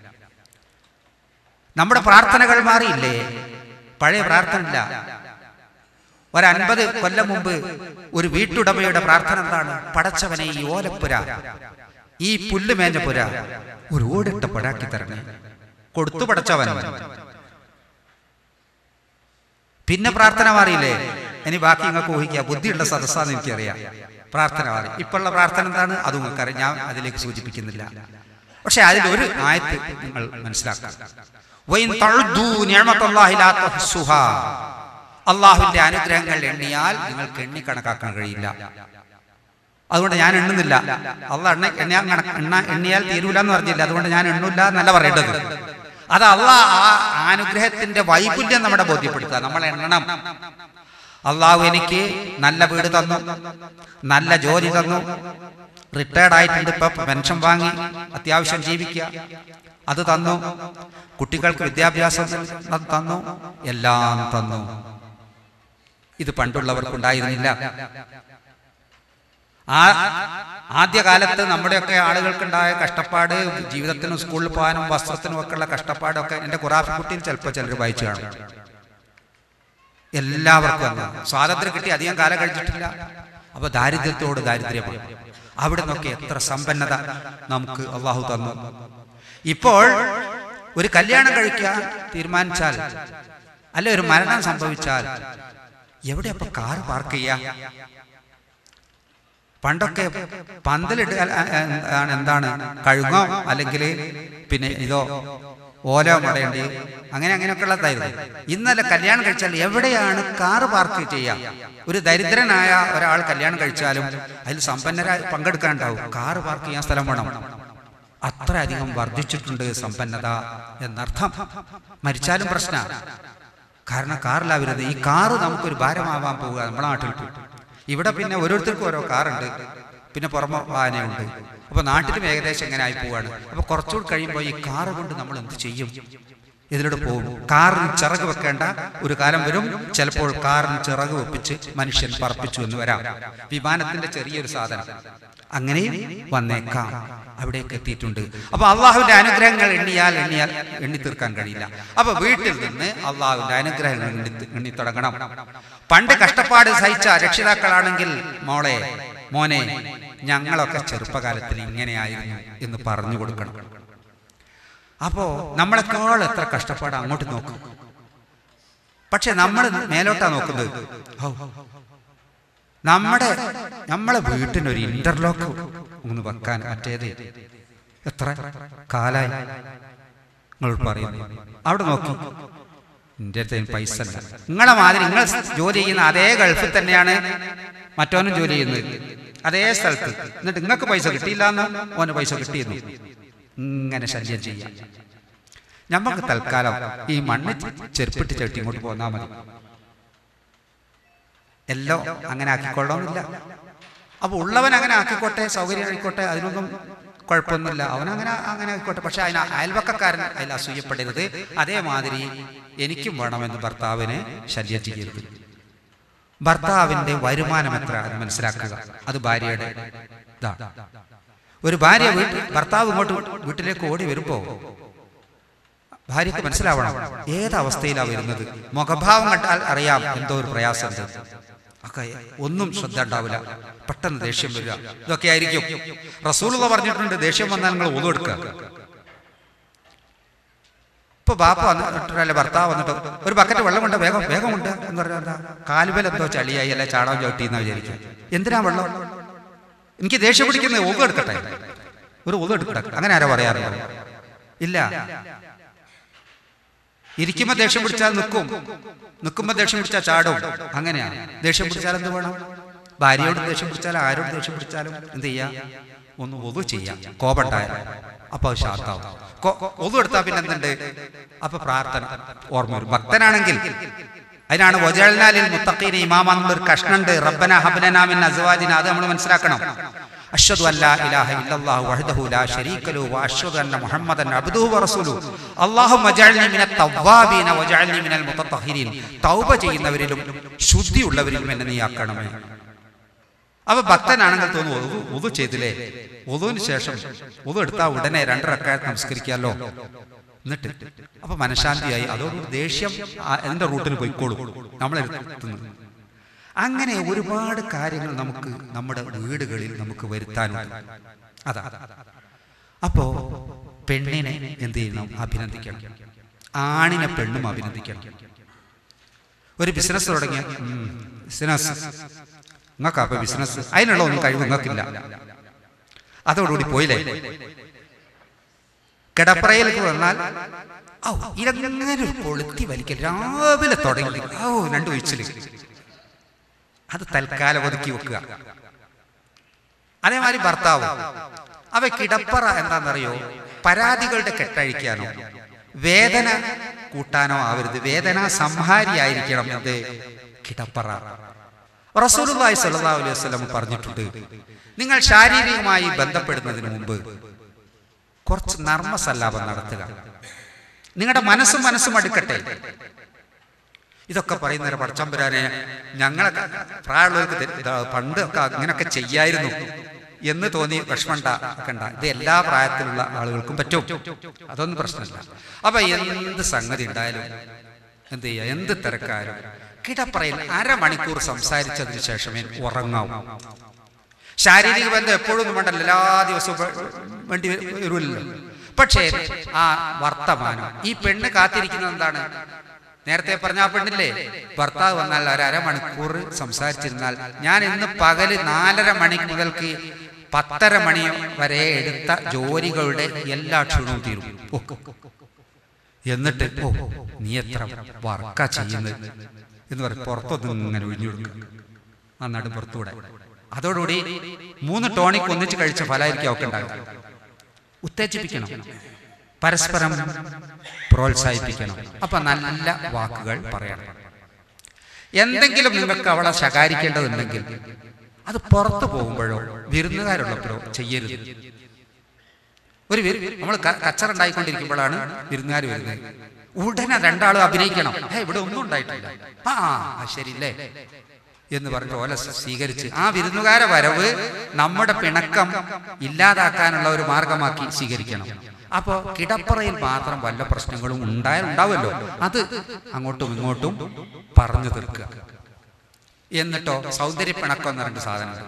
S1: നമ്മുടെ പ്രാർത്ഥനകൾ മാറിയില്ലേ പഴയ പ്രാർത്ഥന ഇല്ല ഒരു അൻപത് കൊല്ലം മുമ്പ് ഒരു വീട്ടുടമയുടെ പ്രാർത്ഥന എന്താണ് പടച്ചവനെ ഈ ഓലപ്പുര ഈ പുല്ല് മേഞ്ഞ പുര ഒരു ഓടിട്ട പടാക്കി തരണേ കൊടുത്തു പടച്ചവൻ പിന്നെ പ്രാർത്ഥന മാറിയില്ലേ ഇനി ബാക്കി നിങ്ങൾക്ക് ഊഹിക്കുക ബുദ്ധിയുള്ള സദസ്സാന്ന് എനിക്കറിയാം പ്രാർത്ഥന മാറി ഇപ്പോഴുള്ള പ്രാർത്ഥന എന്താണ് അത് നിങ്ങൾക്കറിയാം ഞാൻ അതിലേക്ക് സൂചിപ്പിക്കുന്നില്ല പക്ഷെ അതിലൊരു ആയത്ത് നിങ്ങൾ മനസ്സിലാക്കാം വൈൻ തഴുദൂ നിഅമത്തല്ലാഹി ലാ തഹ്സുഹാ. അള്ളാഹുവിന്റെ അനുഗ്രഹങ്ങൾ എണ്ണിയാൽ നിങ്ങൾക്ക് എണ്ണി കണക്കാക്കാൻ കഴിയില്ല അതുകൊണ്ട് ഞാൻ എണ്ണുന്നില്ല അള്ളാഹ് എണ്ണ എണ്ണിയാൽ കണക്ക് എണ്ണ എണ്ണിയാൽ തീരൂല എന്ന് പറഞ്ഞില്ല അതുകൊണ്ട് ഞാൻ എണ്ണില്ല എന്നല്ല പറയേണ്ടത് അത് അള്ളാഹ് ആ അനുഗ്രഹത്തിന്റെ വൈപുല്യം നമ്മുടെ ബോധ്യപ്പെടുത്തുക നമ്മൾ എണ്ണണം അള്ളാഹു എനിക്ക് നല്ല വീട് തന്നു നല്ല ജോലി തന്നു റിട്ടയർഡ് ആയിട്ടുണ്ട് ഇപ്പൊ പെൻഷൻ വാങ്ങി അത്യാവശ്യം ജീവിക്കുക അത് തന്നു കുട്ടികൾക്ക് വിദ്യാഭ്യാസം അത് തന്നു എല്ലാം തന്നു ഇത് പണ്ടുള്ളവർക്കുണ്ടായിരുന്നില്ല ആ ആദ്യകാലത്ത് നമ്മുടെയൊക്കെ ആളുകൾക്കുണ്ടായ കഷ്ടപ്പാട് ജീവിതത്തിനും സ്കൂളിൽ പോകാനും വസ്ത്രത്തിനും ഒക്കെ ഉള്ള കഷ്ടപ്പാടൊക്കെ എൻ്റെ ഖുറാഫി കുട്ടിയിൽ ചിലപ്പോൾ ചിലർ വായിച്ചു കാണും എല്ലാവർക്കും അന്ന് സ്വാതന്ത്ര്യം കിട്ടി അധികം കാലം കഴിച്ചിട്ടില്ല അപ്പൊ ദാരിദ്ര്യത്തോട് ദാരിദ്ര്യമാണ് അവിടെ നിന്നൊക്കെ എത്ര സമ്പന്നത നമുക്ക് അള്ളാഹു തന്നു ഇപ്പോൾ ഒരു കല്യാണം കഴിക്കാൻ തീരുമാനിച്ചാൽ അല്ലെ ഒരു മരണം സംഭവിച്ചാൽ എവിടെ അപ്പൊ കാർ പാർക്ക് ചെയ്യാ പണ്ടൊക്കെ പന്തലിട്ട് അല്ല, ആ, ആ, ആണ് എന്താണ് കഴുങ്ങോ അല്ലെങ്കിൽ പിന്നെ ഇതോ ഓലോ മടയേണ്ടി അങ്ങനെ അങ്ങനെയൊക്കെ ഉള്ളതായിരുന്നു ഇന്നലെ കല്യാണം കഴിച്ചാൽ എവിടെയാണ് കാറ് പാർക്ക് ചെയ്യാം ഒരു ദരിദ്രനായ ഒരാൾ കല്യാണം കഴിച്ചാലും അതിൽ സമ്പന്നരായി പങ്കെടുക്കാനുണ്ടാവും കാറ് പാർക്ക് ചെയ്യാൻ സ്ഥലം വേണം അത്രയധികം വർദ്ധിച്ചിട്ടുണ്ട് സമ്പന്നത എന്നർത്ഥം മരിച്ചാലും പ്രശ്ന കാരണം കാറിലാ വരുന്നത് ഈ കാറ് നമുക്കൊരു ഭാരമാവാൻ പോവുക നമ്മുടെ നാട്ടിൽ ഇവിടെ പിന്നെ ഓരോരുത്തർക്കും ഓരോ കാറുണ്ട് പിന്നെ പുറമെ വാഹനമുണ്ട് അപ്പോൾ നാട്ടിലും ഏകദേശം എങ്ങനെ ആയി പോവാണ് അപ്പോൾ കുറച്ചുകൂടി കഴിയുമ്പോൾ ഈ കാറ് കൊണ്ട് നമ്മൾ എന്ത് ചെയ്യും ഇതിലൂടെ പോകും കാറിന് ചിറക് വെക്കേണ്ട ഒരു കാലം വരും ചിലപ്പോൾ കാറിന് ചിറക് വെപ്പിച്ച് മനുഷ്യൻ പറപ്പിച്ചു എന്ന് വരാം വിമാനത്തിന്റെ ചെറിയൊരു സാധനം അങ്ങനെയും വന്നേക്കാം അവിടേക്ക് എത്തിയിട്ടുണ്ട് അപ്പൊ അള്ളാഹുവിന്റെ അനുഗ്രഹങ്ങൾ എണ്ണിയാൽ എണ്ണിയാൽ എണ്ണി തീർക്കാൻ കഴിയില്ല അപ്പൊ വീട്ടിൽ നിന്ന് അള്ളാഹുവിന്റെ അനുഗ്രഹങ്ങൾ എണ്ണി എണ്ണി തുടങ്ങണം പണ്ട് കഷ്ടപ്പാട് സഹിച്ച രക്ഷിതാക്കളാണെങ്കിൽ മോളെ മോനെ ഞങ്ങളൊക്കെ ചെറുപ്പകാലത്തിൽ ഇങ്ങനെയായിരുന്നു എന്ന് പറഞ്ഞു കൊടുക്കണം അപ്പോ നമ്മളെക്കാൾ എത്ര കഷ്ടപ്പാട് അങ്ങോട്ട് നോക്കും പക്ഷെ നമ്മൾ മേലോട്ടാ നോക്കുന്നത് ഹൗ. നമ്മുടെ നമ്മളെ വീട്ടിനൊരു ഇന്റർലോക്ക് ഒന്ന് വെക്കാൻ മറ്റേത് എത്ര കാലായി നിങ്ങൾ പറയുന്നു അവിടെ നോക്കി എൻ്റെ അടുത്ത് അതിന് പൈസ ഇല്ല നിങ്ങളെ മാതിരി നിങ്ങൾ ജോലി ചെയ്യുന്ന അതേ ഗൾഫിൽ തന്നെയാണ് മറ്റോനും ജോലി ചെയ്യുന്നത് അതേ സ്ഥലത്ത് എന്നിട്ട് നിങ്ങൾക്ക് പൈസ കിട്ടിയില്ല എന്ന് ഓന് പൈസ കിട്ടിയിരുന്നു ഇങ്ങനെ ശല്യം ചെയ്യാം നമുക്ക് തൽക്കാലം ഈ മണ്ണ് ചെരുപ്പിട്ട് ചവിട്ടി ഇങ്ങോട്ട് പോന്നാൽ മതി എല്ലാം അങ്ങനെ ആക്കിക്കൊള്ളണമെന്നില്ല അപ്പൊ ഉള്ളവൻ അങ്ങനെ ആക്കിക്കോട്ടെ സൗകര്യം ആയിക്കോട്ടെ അതിനൊന്നും കുഴപ്പമൊന്നുമില്ല അവനങ്ങനെ അങ്ങനെ ആയിക്കോട്ടെ പക്ഷെ അതിന് അയൽവക്കക്കാരൻ അതിൽ അസൂയപ്പെടരുത് അതേമാതിരി എനിക്കും വേണമെന്ന് ഭർത്താവിനെ ശല്യം ചെയ്യരുത് ഭർത്താവിന്റെ വരുമാനം എത്ര അത് മനസ്സിലാക്കുക അത് ഭാര്യയുടെ ഇതാണ് ഒരു ഭാര്യ വീട്ടിൽ ഭർത്താവ് ഇങ്ങോട്ട് വീട്ടിലേക്ക് ഓടി വരുമ്പോ ഭാര്യക്ക് മനസ്സിലാവണം ഏത് അവസ്ഥയിലാണ് വരുന്നത് മുഖഭാവം കണ്ടാൽ അറിയാം എന്തോ ഒരു പ്രയാസമുണ്ട് ഒക്കെ ഒന്നും ശ്രദ്ധ ഉണ്ടാവില്ല പെട്ടെന്ന് ദേഷ്യം വരിക ഇതൊക്കെ ആയിരിക്കും റസൂലുള്ള പറഞ്ഞിട്ടുണ്ട് ദേഷ്യം വന്നാൽ നിങ്ങൾ ഒതുവെടുക്കുക ഇപ്പൊ ബാപ്പ വന്നിട്ടല്ലേ ഭർത്താവ് വന്നിട്ട് ഒരു ബക്കറ്റ് വെള്ളം കൊണ്ട് വേഗം വേഗം കൊണ്ട് എന്ന് പറഞ്ഞാൽ എന്താ കാലുബൽ എന്തോ ചളിയായി അല്ലെ ചാണകം ചവിട്ടി എന്ന് വിചാരിക്കും എന്തിനാ വെള്ളം എനിക്ക് ദേഷ്യം പിടിക്കുന്നത് ഒതു എടുക്കട്ടെ ഒരു ഒതു എടുക്കട്ടെ അങ്ങനെ ആരോ പറയാറില്ല ഇല്ല ഇരിക്കുമ്പോ ദേഷ്യം പിടിച്ചാൽ നിൽക്കും നിൽക്കുമ്പോ ദേഷ്യം പിടിച്ചാൽ ചാടും അങ്ങനെയാണ് ദേഷ്യം പിടിച്ചാൽ എന്ത് വേണം ഭാര്യയോട് ദേഷ്യം പിടിച്ചാലും ആരോട് ദേഷ്യം പിടിച്ചാലും എന്ത് ചെയ്യാം ഒന്ന് ഒതു ചെയ്യാം കോപണ്ടായ അപ്പൊ അത് ശാത്താവും ഒതു എടുത്താൽ പിന്നെ എന്തുണ്ട് അപ്പൊ പ്രാർത്ഥന ഓർമ്മ വരും ഭക്തനാണെങ്കിൽ അതിനാണ് വജാലിനാലിൽ മുത്തഖീന ഇമാമ എന്നുള്ളൊരു കഷ്ണുണ്ട് റബ്ബന ഹബ്ലനാമിൻ അസ്വാജിന അത് നമ്മൾ മനസ്സിലാക്കണം അഷ്ഹദു അല്ലാ ഇലാഹ ഇല്ലല്ലാഹു വഹ്ദഹു ലാ ശരീക ലഹു വഅഷ്ഹദു അന്ന മുഹമ്മദൻ അബ്ദുഹു വറസൂലുഹു അല്ലാഹുമ്മ ജഅൽനി മിനൽ തവ്വാബീന വജഅൽനി മിനൽ മുതത്തഹിരീൻ തൗബ ചെയ്യുന്നവരിലും ശുദ്ധിയുള്ളവരിലും എന്നെ നീ ആക്കണമേ അപ്പൊ ഭക്തനാണെങ്കിൽ തോന്നുന്നു ഒതു ചെയ്തില്ലേ ഒതുവിന് ശേഷം ഒതു എടുത്താൽ ഉടനെ രണ്ടരക്കാലത്ത് നമസ്കരിക്കാമല്ലോ എന്നിട്ട് അപ്പൊ മനഃശാന്തിയായി അതോടൊരു ദേഷ്യം എന്റെ റൂട്ടിന് പോയിക്കോളും നമ്മളെ എത്തുന്നത് അങ്ങനെ ഒരുപാട് കാര്യങ്ങൾ നമുക്ക് നമ്മുടെ വീടുകളിൽ നമുക്ക് വരുത്താനുണ്ട് അതാ അപ്പോ പെണ്ണിനെ എന്ത് ചെയ്യണം അഭിനന്ദിക്കണം ആണിനെ പെണ്ണും അഭിനന്ദിക്കണം ഒരു ബിസിനസ് തുടങ്ങിയ ബിസിനസ് നിങ്ങൾക്ക് അപ്പൊ ബിസിനസ് അതിനുള്ള ഒന്നും കഴിവ് നിങ്ങൾക്കില്ല അതോടുകൂടി പോയില്ലേ കിടപ്പറയിലേക്ക് വന്നാൽ ഔ ഇതങ്ങനെ ഒരു കൊളുത്തി വലിക്കൽ രാവിലെ തുടങ്ങി ഓ രണ്ടു ഒഴിച്ചില് അത് തൽക്കാലം ഒതുക്കി വെക്കുക അതേമാതിരി ഭർത്താവ് അവ കിടപ്പറ എന്താണെന്നറിയോ പരാതികളുടെ കെട്ടഴിക്കാനോ വേദന കൂട്ടാനോ ആവരുത് വേദന സംഹാരിയായിരിക്കണം അത് കിടപ്പറ റസൂലുള്ളാഹി സ്വല്ലല്ലാഹു അലൈഹി വസല്ലം പറഞ്ഞിട്ടുണ്ട് നിങ്ങൾ ശാരീരികമായി ബന്ധപ്പെടുന്നതിന് മുമ്പ് കുറച്ച് നർമ്മസല്ലാപം നടത്തുക നിങ്ങളുടെ മനസ്സും മനസ്സും അടുക്കട്ടെ ഇതൊക്കെ പറയുന്നവരെ പടച്ചമ്പുരാനെ ഞങ്ങളൊക്കെ പ്രായമുള്ളവർക്ക് പണ്ട് ഒക്കെ അങ്ങനെയൊക്കെ ചെയ്യായിരുന്നു എന്ന് തോന്നി വിഷമണ്ട കണ്ട ഇത് എല്ലാ പ്രായത്തിലുള്ള ആളുകൾക്കും പറ്റും അതൊന്നും പ്രശ്നമില്ല അപ്പൊ എന്ത് സംഗതി ഉണ്ടായാലും എന്ത് ചെയ്യുക എന്ത് തിരക്കാരും കിടപ്പറയിൽ അരമണിക്കൂർ സംസാരിച്ചതിന് ശേഷമേ ഉറങ്ങാവൂ ശാരീരിക ബന്ധം എപ്പോഴും വേണ്ടല്ലോ എല്ലാ ദിവസവും വേണ്ടി വരുമല്ലോ പക്ഷേ ആ വർത്തമാനം ഈ പെണ്ണ് കാത്തിരിക്കുന്നത് എന്താണ് നേരത്തെ പറഞ്ഞ ആ പെണ്ണില്ലേ ഭർത്താവ് വന്നാൽ ഒരു അരമണിക്കൂർ സംസാരിച്ചിരുന്നാൽ ഞാൻ ഇന്ന് പകല് നാലര മണി മുതൽക്ക് പത്തര മണി വരെ എടുത്ത ജോലികളുടെ എല്ലാ ക്ഷണവും തീരും ഓ. എന്നിട്ട് ഓ നീ എത്ര വർക്കാ ചെയ്യുന്നത് എന്ന് പറയും പുറത്തൊന്നും ഇങ്ങനെ ഒഴിഞ്ഞു കൊടുക്കുക ആ നടും പുറത്തൂടെ അതോടുകൂടി മൂന്ന് ടോണിക് ഒന്നിച്ച് കഴിച്ച ഫലമായിരിക്കും അവർക്ക് ഉണ്ടാകുക ഉത്തേജിപ്പിക്കണം പരസ്പരം പ്രോത്സാഹിപ്പിക്കണം അപ്പൊ നല്ല വാക്കുകൾ പറയണം എന്തെങ്കിലും നിങ്ങൾക്ക് അവളെ ശകാരിക്കേണ്ടതുണ്ടെങ്കിൽ അത് പുറത്തു പോകുമ്പോഴോ വിരുന്നുകാരുള്ളപ്പോഴോ ചെയ്യരുത് ഒരു നമ്മൾ കച്ചറുണ്ടായിക്കൊണ്ടിരിക്കുമ്പോഴാണ് വിരുന്നുകാർ വരുന്നത് ഉടനെ രണ്ടാളും അഭിനയിക്കണം ഏ ഇവിടെ ഒന്നും ഉണ്ടായിട്ടില്ല ആ ആ, ശരിയല്ലേ എന്ന് പറഞ്ഞ് ഓല സ്വീകരിച്ച് ആ വിരുന്നുകാരെ വരവ് നമ്മുടെ പിണക്കം ഇല്ലാതാക്കാനുള്ള ഒരു മാർഗമാക്കി സ്വീകരിക്കണം അപ്പോൾ കിടപ്പറയിൽ മാത്രം വല്ല പ്രശ്നങ്ങളും ഉണ്ടായാൽ ഉണ്ടാവുമല്ലോ അത് അങ്ങോട്ടും ഇങ്ങോട്ടും പറഞ്ഞു തീർക്കുക എന്നിട്ടോ സൗന്ദര്യ പിണക്കം എന്ന് പറഞ്ഞ സാധനം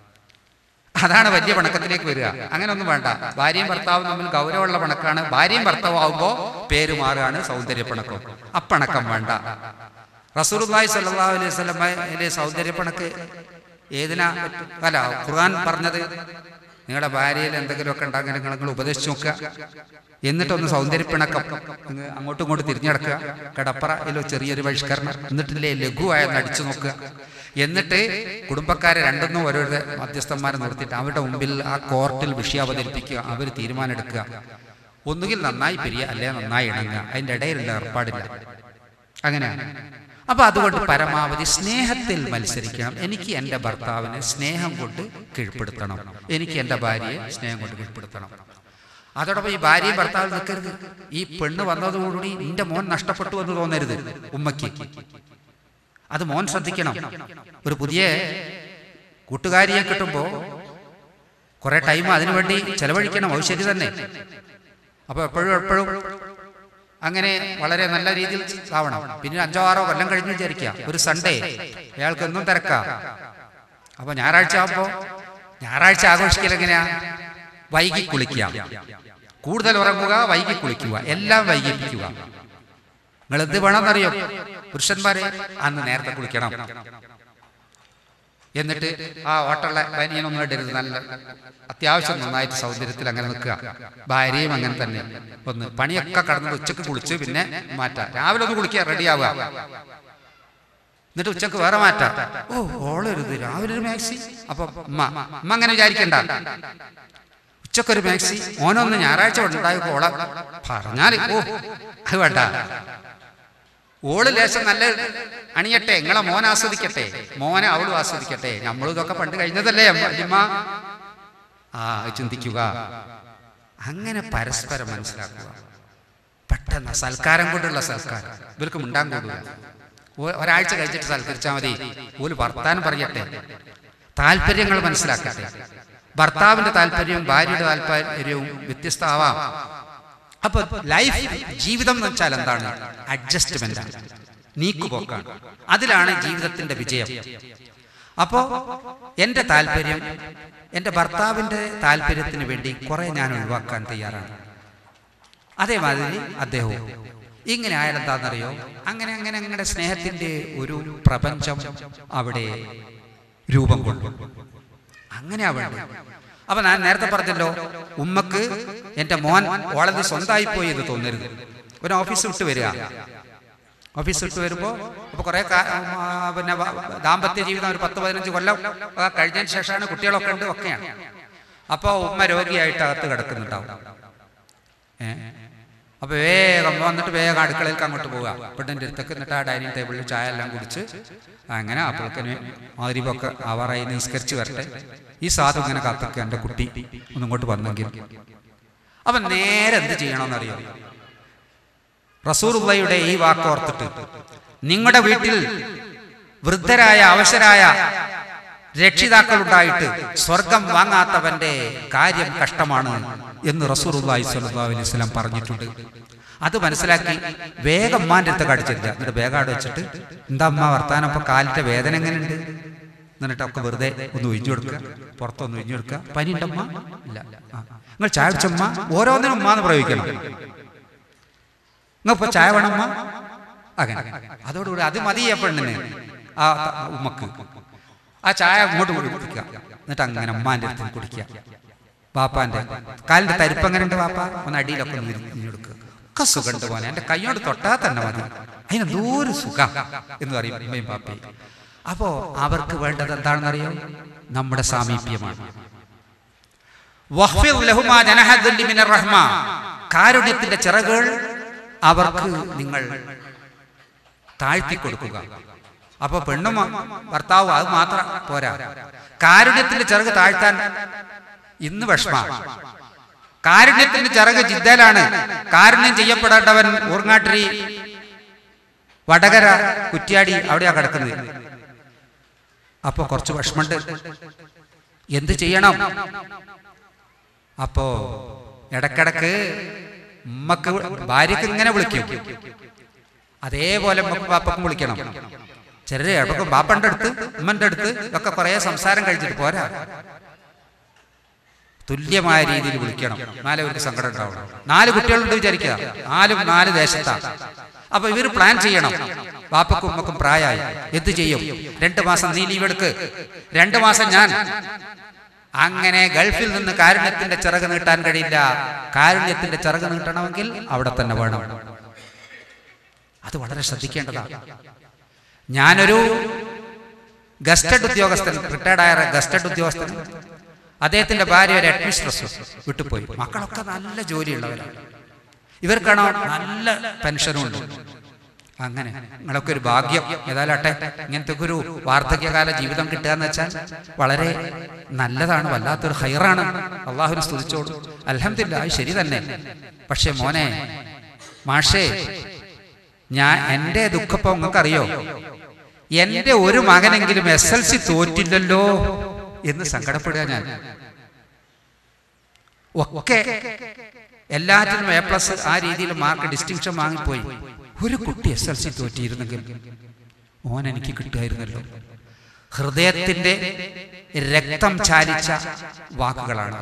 S1: അതാണ് വലിയ പിണക്കത്തിലേക്ക് വരിക അങ്ങനെ ഒന്നും വേണ്ട ഭാര്യയും ഭർത്താവും തമ്മിൽ ഗൗരവമുള്ള പിണക്കാണ് ഭാര്യയും ഭർത്താവും ആവുമ്പോൾ പേര് മാറുകയാണ് സൗന്ദര്യ പിണക്കം അപ്പിണക്കം വേണ്ട റസൂർലായി സല്ലാ അലൈഹി സ്വലമയിലെ സൗന്ദര്യ പിണക്ക് ഏതിനാ അല്ല ഖുർആൻ പറഞ്ഞത് നിങ്ങളുടെ ഭാര്യയിൽ എന്തെങ്കിലുമൊക്കെ ഉണ്ടാകുന്ന നിങ്ങൾ നിങ്ങൾ ഉപദേശിച്ച് നോക്കുക എന്നിട്ടൊന്ന് സൗന്ദര്യപ്പിണക്കം അങ്ങ് അങ്ങോട്ടും ഇങ്ങോട്ടും തിരിഞ്ഞടക്കുക കടപ്പറയിലോ ചെറിയൊരു ബഹിഷ്കരണം എന്നിട്ടില്ലേ ലഘുവായ നടിച്ചു നോക്കുക എന്നിട്ട് കുടുംബക്കാരെ രണ്ടെന്നും ഓരോരുടെ മധ്യസ്ഥന്മാരെ നിർത്തിയിട്ട് അവരുടെ മുമ്പിൽ ആ കോർട്ടിൽ വിഷയം അവതരിപ്പിക്കുക അവർ തീരുമാനം എടുക്കുക ഒന്നുകിൽ നന്നായി പിരിയ അല്ലെ നന്നായി ഇണങ്ങുക അതിൻ്റെ ഇടയിലുള്ള ഏർപ്പാടില്ല അങ്ങനെയാണ് അപ്പൊ അതുകൊണ്ട് പരമാവധി സ്നേഹത്തിൽ മത്സരിക്കണം എനിക്ക് എൻ്റെ ഭർത്താവിനെ സ്നേഹം കൊണ്ട് കീഴ്പ്പെടുത്തണം എനിക്ക് എൻ്റെ ഭാര്യയെ സ്നേഹം കൊണ്ട് കീഴ്പ്പെടുത്തണം അതോടൊപ്പം ഈ ഭാര്യയും ഭർത്താവും നിൽക്കരുത് ഈ പെണ്ണ് വന്നതോടുകൂടി നിന്റെ മോൻ നഷ്ടപ്പെട്ടു എന്ന് തോന്നരുത് ഉമ്മയ്ക്ക് അത് മോൻ ശ്രദ്ധിക്കണം ഒരു പുതിയ കൂട്ടുകാരിയെ കിട്ടുമ്പോൾ കുറെ ടൈം അതിനു വേണ്ടി ചെലവഴിക്കണം അത് ശരി തന്നെ അപ്പൊ എപ്പോഴും എപ്പോഴും അങ്ങനെ വളരെ നല്ല രീതിയിൽ ആവണം പിന്നെ അഞ്ചോ ആറോ കൊല്ലം കഴിഞ്ഞ് വിചാരിക്കുക ഒരു സൺഡേ അയാൾക്ക് എന്നും തിരക്കാം അപ്പൊ ഞായറാഴ്ച ആകുമ്പോ ഞായറാഴ്ച ആഘോഷിക്കൽ എങ്ങനെയാ വൈകി കുളിക്കുക കൂടുതൽ ഉറങ്ങുക വൈകി കുളിക്കുക എല്ലാം വൈകിപ്പിക്കുക നിങ്ങൾ എന്ത് വേണമെന്നറിയോ പുരുഷന്മാരെ അന്ന് നേരത്തെ കുളിക്കണം എന്നിട്ട് ആ ഓട്ടുള്ള ബനിയനൊന്നും ഇടരുത് നല്ല അത്യാവശ്യം നന്നായിട്ട് സൗന്ദര്യത്തിൽ അങ്ങനെ നിൽക്കുക ഭാര്യയും അങ്ങനെ തന്നെ ഒന്ന് പണിയൊക്കെ കടന്ന് ഉച്ചക്ക് കുളിച്ച് പിന്നെ മാറ്റാം രാവിലെ ഒന്ന് കുളിക്കുക റെഡിയാവുക എന്നിട്ട് ഉച്ചക്ക് വേറെ മാറ്റാം ഓ ഓളരുത് രാവിലെ ഒരു മാക്സി അപ്പൊ അമ്മ അമ്മ അങ്ങനെ വിചാരിക്കണ്ട ഉച്ചക്കൊരു മാക്സി ഓനൊന്ന് ഞായറാഴ്ച ഉണ്ടായി ഓള പറഞ്ഞാല് ഓ അത് വേണ്ട ഓള് ലേശം നല്ല അണിയട്ടെ നിങ്ങളെ മോൻ ആസ്വദിക്കട്ടെ മോനെ അവളും ആസ്വദിക്കട്ടെ നമ്മളും ഇതൊക്കെ പണ്ട് കഴിഞ്ഞതല്ലേ അമ്മ ആ ചിന്തിക്കുക അങ്ങനെ പരസ്പരം മനസ്സിലാക്കുക പെട്ടെന്ന് സൽക്കാരം കൊണ്ടുള്ള സൽക്കാരം ഇവർക്ക് മുണ്ടാൻ കൂടുക ഒരാഴ്ച കഴിച്ചിട്ട് സൽക്കരിച്ചാൽ മതി ഒരു വർത്താനം പറയട്ടെ താല്പര്യങ്ങൾ മനസ്സിലാക്കട്ടെ ഭർത്താവിന്റെ താല്പര്യവും ഭാര്യയുടെ താല്പര്യവും വ്യത്യസ്തമാവാം അപ്പൊ ലൈഫ് ജീവിതം എന്ന് വെച്ചാൽ എന്താണ് അഡ്ജസ്റ്റ്മെന്റ് ആണ് നീക്കുപോക്കാണ് അതിലാണ് ജീവിതത്തിന്റെ വിജയം അപ്പോ എന്റെ താല്പര്യം എന്റെ ഭർത്താവിന്റെ താല്പര്യത്തിന് വേണ്ടി കുറെ ഞാൻ ഒഴിവാക്കാൻ തയ്യാറാണ് അതേമാതിരി അദ്ദേഹവും ഇങ്ങനെ ആയാൽ എന്താണെന്നറിയോ അങ്ങനെ അങ്ങനെ അങ്ങനെ സ്നേഹത്തിന്റെ ഒരു പ്രപഞ്ചം അവിടെ രൂപം കൊള്ളും അങ്ങനെ ആവണ്ടേ അപ്പൊ ഞാൻ നേരത്തെ പറഞ്ഞല്ലോ ഉമ്മക്ക് എന്റെ മോൻ വളരെ സ്വന്തമായി പോയി എന്ന് തോന്നരുത് ഒരു ഓഫീസ് വിട്ട് വരിക ഓഫീസ് വിട്ട് വരുമ്പോൾ അപ്പൊ കുറെ പിന്നെ ദാമ്പത്യ ജീവിതം ഒരു പത്ത് പതിനഞ്ച് കൊല്ലം കഴിഞ്ഞതിന് ശേഷമാണ് കുട്ടികളൊക്കെ ഉണ്ട് ഒക്കെയാണ് അപ്പോൾ ഉമ്മ രോഗിയായിട്ട് അകത്ത് കിടക്കുന്നുണ്ടാവും ഏ അപ്പൊ വേഗം വന്നിട്ട് വേഗം അടുക്കളയിലേക്ക് അങ്ങോട്ട് പോവുക പെണ്ണിൻ്റെ അടുത്തേക്ക് എന്നിട്ട് ആ ഡൈനിങ് ടേബിളിൽ ചായ എല്ലാം കുടിച്ച് അങ്ങനെ അപ്പോഴേക്കിന് മാതിരിപ്പൊക്കെ ആവാറായി നിസ്കരിച്ച് വരട്ടെ ഈ സാധു ഇങ്ങനെ കാത്തൊക്കെ എൻ്റെ കുട്ടി ഒന്നിങ്ങോട്ട് വന്നെങ്കിൽ അവൻ നേരെ എന്ത് ചെയ്യണമെന്നറിയോ റസൂറുള്ളയുടെ ഈ വാക്കോർത്തിട്ട് നിങ്ങളുടെ വീട്ടിൽ വൃദ്ധരായ അവശരായ രക്ഷിതാക്കളുണ്ടായിട്ട് സ്വർഗം വാങ്ങാത്തവന്റെ കാര്യം കഷ്ടമാണ് എന്ന് റസൂറുല്ലാഹി സ്വല്ലല്ലാഹു അലൈഹി വസല്ലം പറഞ്ഞിട്ടുണ്ട് അത് മനസ്സിലാക്കി വേഗം അമ്മാന്റെ അടുത്ത് കടിച്ചില്ല എന്നിട്ട് വേഗം അവിടെ വെച്ചിട്ട് എന്താ അമ്മ വർത്താനം അപ്പൊ കാലിന്റെ വേദന എങ്ങനെയുണ്ട് എന്നിട്ടൊക്കെ വെറുതെ ഒന്ന് ഒഴിഞ്ഞു കൊടുക്കുക പുറത്തൊന്ന് ഒഴിഞ്ഞു കൊടുക്കുക പനി ഉണ്ടമ്മ ഇല്ല ആ. നിങ്ങൾ ചായ കുടിച്ചമ്മ ഓരോന്നിനും ഉമ്മ എന്ന് പ്രയോഗിക്കണം നിങ്ങൾ ഇപ്പൊ ചായ വേണമ്മ അങ്ങനെ അതോടുകൂടി അത് മതി ആ പെണ്ണിന് ആ ത- ഉമ്മക്ക് ആ ചായ അങ്ങോട്ട് കൂടി കുടിക്കുക എന്നിട്ട് അങ്ങനെ അമ്മാന്റെ അടുത്ത് കുടിക്കുക വാപ്പാന്റെ കാലിന്റെ തരിപ്പ് എങ്ങനെ ഉണ്ട് വാപ്പ ഒന്ന് അടിയിലൊക്കെ ഒന്ന് ഇരിഞ്ഞു കൊടുക്കുക ഒക്കെ സുഖമുണ്ട് പോനെ എന്റെ കൈയോട് തൊട്ടാൽ തന്നെ മതി അതിന് എന്തോരു സുഖം എന്ന് പറയും ഉമ്മയും പാപ്പയും അപ്പോ അവർക്ക് വേണ്ടത് എന്താണെന്നറിയോ നമ്മുടെ സാമീപ്യമാണ് വഖ്ഫിദ് ലഹുമാ ജനഹ ദുല്ലി മിനർ റഹ്മ. കാരുണ്യത്തിന്റെ ചിറകുകൾ അവർക്ക് നിങ്ങൾ താഴ്ത്തി കൊടുക്കുക അപ്പൊ പെണ്ണും ഭർത്താവും അത് മാത്രം പോരാ കാരുണ്യത്തിന്റെ ചിറക് താഴ്ത്താൻ ഇന്ന് വിഷമ കാരുണ്യത്തിന്റെ ചിറക് ജിദ്ദയിലാണ് കാരുണ്യം ചെയ്യപ്പെടേണ്ടവൻ ഊർങ്ങാട്ടിരി വടകര കുറ്റ്യാടി അവിടെയാ കിടക്കുന്നത് അപ്പൊ കുറച്ച് വിഷമുണ്ട് എന്ത് ചെയ്യണം അപ്പോ ഇടക്കിടക്ക് ഉമ്മക്ക് ഭാര്യക്ക് ഇങ്ങനെ വിളിക്കും അതേപോലെ ഉമ്മക്കും ബാപ്പക്കും വിളിക്കണം ചെറിയ ഇടക്ക് ബാപ്പന്റെ അടുത്ത് ഉമ്മന്റെ അടുത്ത് ഒക്കെ കുറെ സംസാരം കഴിച്ചിട്ട് പോരാ തുല്യമായ രീതിയിൽ വിളിക്കണം നാല് അവർക്ക് സങ്കടം ഉണ്ടാവണം നാല് കുട്ടികളുണ്ട് വിചാരിക്കുക നാലും നാല് ദേശത്താണ് അപ്പൊ ഇവർ പ്ലാൻ ചെയ്യണം ബാപ്പക്കും ഉമ്മക്കും പ്രായമായി എന്ത് ചെയ്യും രണ്ട് മാസം നീ ലീവ് എടുക്ക് രണ്ട് മാസം ഞാൻ അങ്ങനെ ഗൾഫിൽ നിന്ന് കാരുണ്യത്തിന്റെ ചിറക് നീട്ടാൻ കഴിയില്ല കാരുണ്യത്തിന്റെ ചിറക് നീട്ടണമെങ്കിൽ അവിടെ തന്നെ വേണം അത് വളരെ ശ്രദ്ധിക്കേണ്ടതാണ് ഞാനൊരു ഗസ്റ്റഡ് ഉദ്യോഗസ്ഥൻ റിട്ടയർഡ് ആയ ഗസ്റ്റഡ് ഉദ്യോഗസ്ഥൻ അദ്ദേഹത്തിന്റെ ഭാര്യ ഒരു അഡ്മിനിസ്ട്രസ് വിട്ടുപോയി മക്കളൊക്കെ നല്ല ജോലിയുള്ളവരാണ് ഇവർക്കാണോ നല്ല പെൻഷനും ഉണ്ട് അങ്ങനെ നിങ്ങളൊക്കെ ഒരു ഭാഗ്യം ഏതായാലട്ടെ ഇങ്ങനത്തെ ഒരു വാർദ്ധക്യകാല ജീവിതം കിട്ടുക എന്ന് വെച്ചാൽ വളരെ നല്ലതാണ് വല്ലാത്തൊരു ഹൈറാണ് അള്ളാഹുവിനെ സ്തുതിച്ചോളൂ അലഹമില്ല അത് ശരി തന്നെ പക്ഷെ മോനെ മാഷേ ഞാൻ എൻ്റെ ദുഃഖപ്പം നിങ്ങൾക്കറിയോ എൻ്റെ ഒരു മകനെങ്കിലും എസ് എൽ സി തോറ്റില്ലല്ലോ എന്ന് സങ്കടപ്പെടുക ഞാൻ ഒക്കെ എല്ലാറ്റിനും എ പ്ലസ് ആ രീതിയിൽ മാർക്ക് ഡിസ്റ്റിങ്ഷൻ വാങ്ങിപ്പോയി ഒരു കുട്ടി എസ് എൽ സി തോറ്റിയിരുന്നെങ്കിൽ മോൻ എനിക്ക് കിട്ടുമായിരുന്നല്ലോ ഹൃദയത്തിന്റെ രക്തം ചാലിച്ച വാക്കുകളാണ്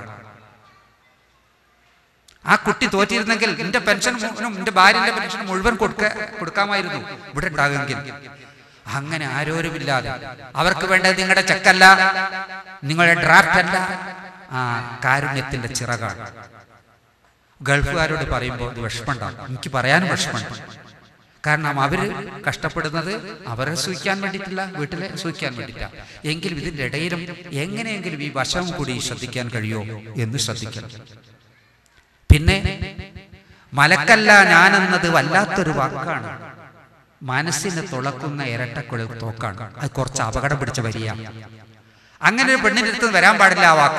S1: ആ കുട്ടി തോറ്റിരുന്നെങ്കിൽ എന്റെ പെൻഷൻ മുഴുവനും എന്റെ ഭാര്യന്റെ പെൻഷൻ മുഴുവൻ കൊടുക്ക കൊടുക്കാമായിരുന്നു ഇവിടെ ഉണ്ടാകുമെങ്കിൽ അങ്ങനെ ആരോരുമില്ലാതെ അവർക്ക് വേണ്ടത് നിങ്ങളുടെ ചെക്കല്ല നിങ്ങളുടെ ഡ്രാഫ്റ്റ് അല്ല ആ കാരുണ്യത്തിന്റെ ചിറകാണ് ഗൾഫുകാരോട് പറയുമ്പോൾ ഇത് വിഷമമുണ്ടാകും എനിക്ക് പറയാനും വിഷമമുണ്ട് കാരണം അവര് കഷ്ടപ്പെടുന്നത് അവരെ സൂഹിക്കാൻ വേണ്ടിയിട്ടില്ല വീട്ടിലെ സൂഹിക്കാൻ വേണ്ടിയില്ല എങ്കിലും ഇതിന്റെ ഇടയിലും എങ്ങനെയെങ്കിലും ഈ വശം കൂടി ശ്രദ്ധിക്കാൻ കഴിയോ എന്ന് ശ്രദ്ധിക്കണം പിന്നെ മലക്കല്ല ഞാനെന്നത് വല്ലാത്തൊരു വാക്കാണ് മനസ്സിനെ തുളക്കുന്ന ഇരട്ടക്കുഴൽ തോക്കാണ് അത് കുറച്ച് അപകടം പിടിച്ച വരിക അങ്ങനെ ഒരു പെണ്ണിന്റെ അടുത്ത് വരാൻ പാടില്ല ആ വാക്ക്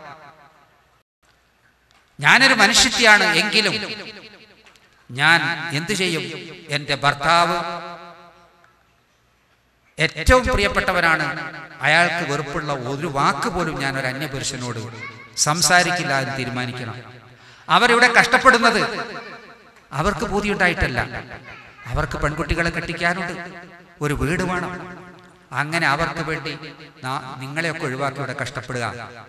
S1: ഞാനൊരു മനുഷ്യത്തെയാണ് എങ്കിലും ഞാൻ എന്തു ചെയ്യും എന്റെ ഭർത്താവ് ഏറ്റവും പ്രിയപ്പെട്ടവനാണ് അയാൾക്ക് വെറുപ്പുള്ള ഒരു വാക്ക് പോലും ഞാൻ ഒരു അന്യപുരുഷനോട് സംസാരിക്കില്ല എന്ന് തീരുമാനിക്കണം അവരിവിടെ കഷ്ടപ്പെടുന്നത് അവർക്ക് പൂതിയുണ്ടായിട്ടല്ല അവർക്ക് പെൺകുട്ടികളെ കെട്ടിക്കാനുണ്ട് ഒരു വീട് വേണം അങ്ങനെ അവർക്ക് വേണ്ടി നാ- നിങ്ങളെയൊക്കെ ഒഴിവാക്കി ഇവിടെ കഷ്ടപ്പെടുക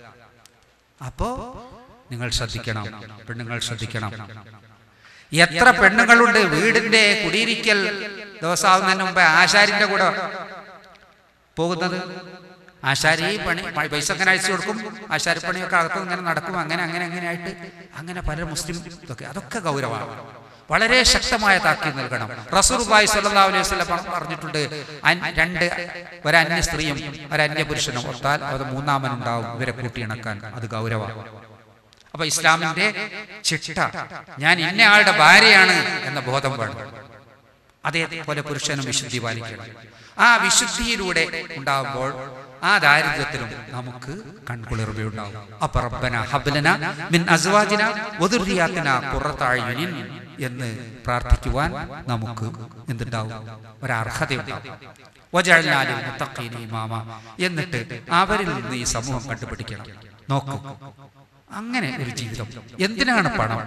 S1: അപ്പോ നിങ്ങൾ ശ്രദ്ധിക്കണം പെണ്ണുങ്ങൾ ശ്രദ്ധിക്കണം എത്ര പെണ്ണുങ്ങളുണ്ട് വീടിന്റെ കുടിയിരിക്കൽ ദിവസമാവുന്നതിന് മുമ്പ് ആശാരിന്റെ കൂടെ പോകുന്നത് ആശാരി പണി പ- പൈസ അങ്ങനെ അയച്ചു കൊടുക്കും ആശാരിപ്പണിയൊക്കെ അകത്ത് ഇങ്ങനെ നടക്കും അങ്ങനെ അങ്ങനെ അങ്ങനെ ആയിട്ട് അങ്ങനെ പല മുസ്ലിം ഇതൊക്കെ അതൊക്കെ ഗൗരവമാണ് വളരെ ശക്തമായ താക്കീത് നൽകണം റസൂർബായി സല്ലല്ലാഹു അലൈഹി വസല്ലം പ- പറഞ്ഞിട്ടുണ്ട് അൻ- രണ്ട് ഒരു അന്യ സ്ത്രീയും ഒരു അന്യ പുരുഷനും ഒത്താൽ അത് മൂന്നാമനുണ്ടാവും ഇവരെ കൂട്ടിയിണക്കാൻ അത് ഗൗരവമാണ് അപ്പൊ ഇസ്ലാമിന്റെ ചിട്ട ഞാൻ ഇന്ന ആളുടെ ഭാര്യയാണ് എന്ന ബോധം വേണം അതേപോലെ പുരുഷനും വിശുദ്ധി പാലിക്കണം ആ വിശുദ്ധിയിലൂടെ ഉണ്ടാകുമ്പോൾ ആ ദാരിദ്ര്യത്തിലും നമുക്ക് കൺകുളിർമയുണ്ടാവും അപ്പൊ റബ്ബന ഹബ്ലന മിൻ അസ്വാജിന വദുർരിയാത്തിന ഖുറത്തഅയുനിൻ എന്ന് പ്രാർത്ഥിക്കുവാൻ നമുക്ക് എന്തുണ്ടാവും ഒരർഹതയുണ്ടാവും വജഅൽനാ ലിൽ മുത്തഖീന ഇമാമ എന്നിട്ട് അവരിൽ നിന്ന് ഈ സമൂഹം കണ്ടുപിടിക്കണം നോക്കൂ അങ്ങനെ ഒരു ജീവിതം എന്തിനാണ് പണം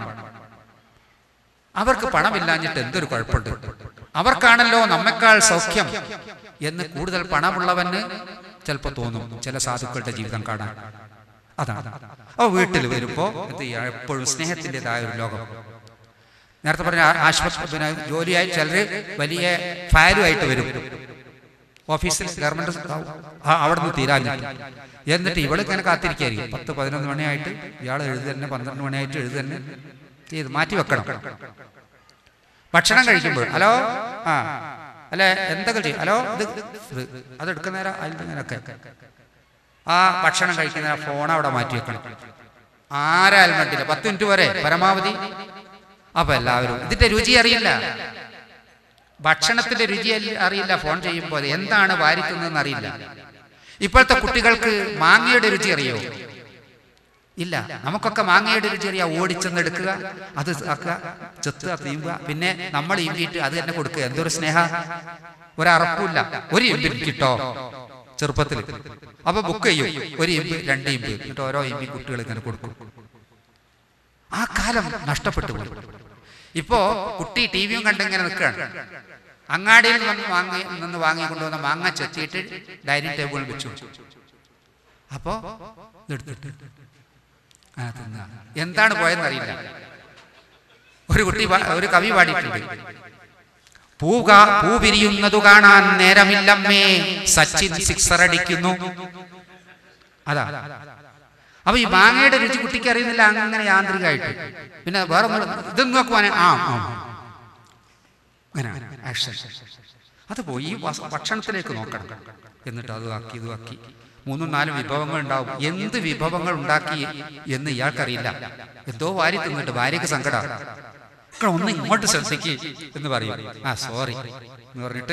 S1: അവർക്ക് പണമില്ലാഞ്ഞിട്ട് എന്തൊരു കുഴപ്പമുണ്ട് അവർക്കാണല്ലോ നമ്മെക്കാൾ സൗഖ്യം എന്ന് കൂടുതൽ പണമുള്ളവന് ചിലപ്പോൾ തോന്നും ചില സാധുക്കളുടെ ജീവിതം കാണാൻ അതാണ് അപ്പോൾ വീട്ടിൽ വരുമ്പോ എന്ത് ചെയ്യാ എപ്പോഴും സ്നേഹത്തിൻ്റെതായ ഒരു ലോകം നേരത്തെ പറഞ്ഞ ആ- ആശുപത്രി പിന്നെ ജോലിയായി ചിലര് വലിയ ഫയലുമായിട്ട് വരും ഓഫീസിൽ ഗവൺമെന്റ് അവിടെ നിന്ന് തീരാഞ്ഞിട്ട് എന്നിട്ട് ഇവള് ഇങ്ങനെ കാത്തിരിക്കായിരിക്കും പത്ത് പതിനൊന്ന് മണിയായിട്ട് ഇയാൾ എഴുതി തന്നെ പന്ത്രണ്ട് മണിയായിട്ട് എഴുതി തന്നെ ചെയ്ത് മാറ്റി വെക്കണം ഭക്ഷണം കഴിക്കുമ്പോൾ ഹലോ ആ അല്ലെ എന്തൊക്കെ ചെയ്യും ഹലോ ഇത് ഇത് അത് എടുക്കുന്നേരം അതിനൊക്കെ ആ ഭക്ഷണം കഴിക്കുന്ന ഫോൺ അവിടെ മാറ്റി വെക്കണം ആരായാലും വേണ്ടില്ല പത്ത് മിനിറ്റ് വരെ പരമാവധി
S2: അപ്പൊ എല്ലാവരും ഇതിന്റെ രുചി അറിയില്ല ഭക്ഷണത്തിന്റെ രുചി അല്ല- അറിയില്ല ഫോൺ ചെയ്യുമ്പോൾ എന്താണ് വാരിക്കുന്നതെന്ന് അറിയില്ല ഇപ്പോഴത്തെ കുട്ടികൾക്ക് മാങ്ങയുടെ രുചി അറിയോ ഇല്ല നമുക്കൊക്കെ മാങ്ങയുടെ രുചി അറിയാം ഓടിച്ചെന്ന് എടുക്കുക അത് ആക്കുക ചെത്തുക തീയുക പിന്നെ നമ്മൾ ഇമ്പിയിട്ട് അത് തന്നെ കൊടുക്കുക എന്തൊരു സ്നേഹ ഒരറപ്പില്ല ഒരു ഇമ്പി കിട്ടോ ചെറുപ്പത്തിൽ അപ്പൊ ബുക്ക് ചെയ്യും ഒരു ഇമ്പ് രണ്ട് ഇമ്പ് എന്നിട്ട് ഓരോ ഇമ്പി കുട്ടികൾ ഇങ്ങനെ കൊടുക്കും ആ കാലം നഷ്ടപ്പെട്ടു പോയി ഇപ്പോ കുട്ടി ടി വിയും കണ്ടിങ്ങനെ നിൽക്കുകയാണ് അങ്ങാടിയിൽ നിന്ന് വാങ്ങി നിന്ന് വാങ്ങി കൊണ്ടുവന്ന മാങ്ങ ചെത്തിയിട്ട് ഡൈനിങ് ടേബിളിൽ വെച്ചു അപ്പോ ഇതെടുത്തിട്ട് ആ തിന്നുക. എന്താണ് പോയെന്നറിയില്ല ഒരു കുട്ടി പാ- ഒരു കവി പാടിയിട്ടുണ്ട് പൂ കാ- പൂ വിരിയുന്നതു കാണാൻ നേരമില്ലമ്മേ സച്ചിൻ സിക്സർ അടിക്കുന്നു അതാ അപ്പൊ ഈ മാങ്ങയുടെ രുചി കുട്ടിക്ക് അറിയുന്നില്ല അങ്ങനെ യാന്ത്രികമായിട്ട് പിന്നെ വേറെ ഒന്നും- ഇതൊന്നും നോക്കുവാനെ ആ ആ അങ്ങനെ ആക്ഷൻ അത് പോയി ഈ വസ്- ഭക്ഷണത്തിലേക്ക് നോക്കണം എന്നിട്ട് അത് ആക്കി ഇത് ആക്കി മൂന്നും നാലും വിഭവങ്ങൾ ഉണ്ടാവും എന്ത് വിഭവങ്ങൾ ഉണ്ടാക്കി എന്ന് ഇയാൾക്കറിയില്ല എന്തോ വാരി തിന്നിട്ട് ഭാര്യക്ക് സങ്കടം ഒന്ന് ഇങ്ങോട്ട് ശ്രദ്ധിക്ക് എന്ന് പറയും ആ സോറി എന്ന് പറഞ്ഞിട്ട്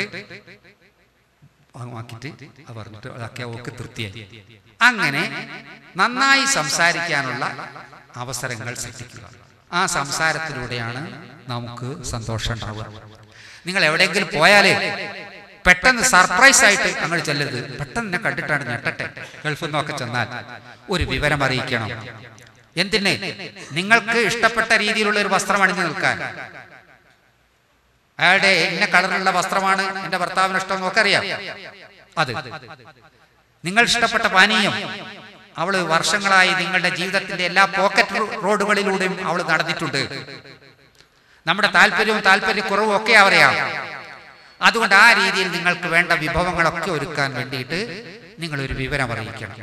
S2: ആക്കിയിട്ട് അത് പറഞ്ഞിട്ട് അതൊക്കെ അവക്ക് തൃപ്തിയായി അങ്ങനെ നന്നായി സംസാരിക്കാനുള്ള അവസരങ്ങൾ സൃഷ്ടിക്കുക ആ സംസാരത്തിലൂടെയാണ് നമുക്ക് സന്തോഷം ഉണ്ടാവുക നിങ്ങൾ എവിടെയെങ്കിലും പോയാലേ പെട്ടെന്ന് സർപ്രൈസ് ആയിട്ട് അങ്ങോട്ട് ചെല്ലരുത് പെട്ടെന്ന് എന്നെ കണ്ടിട്ടാണ് ഞെട്ടട്ടെ ഗൾഫിൽ നിന്നൊക്കെ ചെന്നാൽ ഒരു വിവരം അറിയിക്കണം എന്തിന് നിങ്ങൾക്ക് ഇഷ്ടപ്പെട്ട രീതിയിലുള്ള ഒരു വസ്ത്രം അണിഞ്ഞു നിൽക്കാൻ അയാളുടെ ഇന്ന കളറിലുള്ള വസ്ത്രമാണ് എന്റെ ഭർത്താവിന് ഇഷ്ടം നോക്കറിയാം അത് നിങ്ങൾ ഇഷ്ടപ്പെട്ട പാനീയം അവള് വർഷങ്ങളായി നിങ്ങളുടെ ജീവിതത്തിന്റെ എല്ലാ പോക്കറ്റ് റോഡുകളിലൂടെയും അവൾ നടന്നിട്ടുണ്ട് നമ്മുടെ താല്പര്യവും താല്പര്യക്കുറവും ഒക്കെ അറിയാം അതുകൊണ്ട് ആ രീതിയിൽ നിങ്ങൾക്ക് വേണ്ട വിഭവങ്ങളൊക്കെ ഒരുക്കാൻ വേണ്ടിയിട്ട് നിങ്ങൾ ഒരു വിവരം അറിയിക്കണം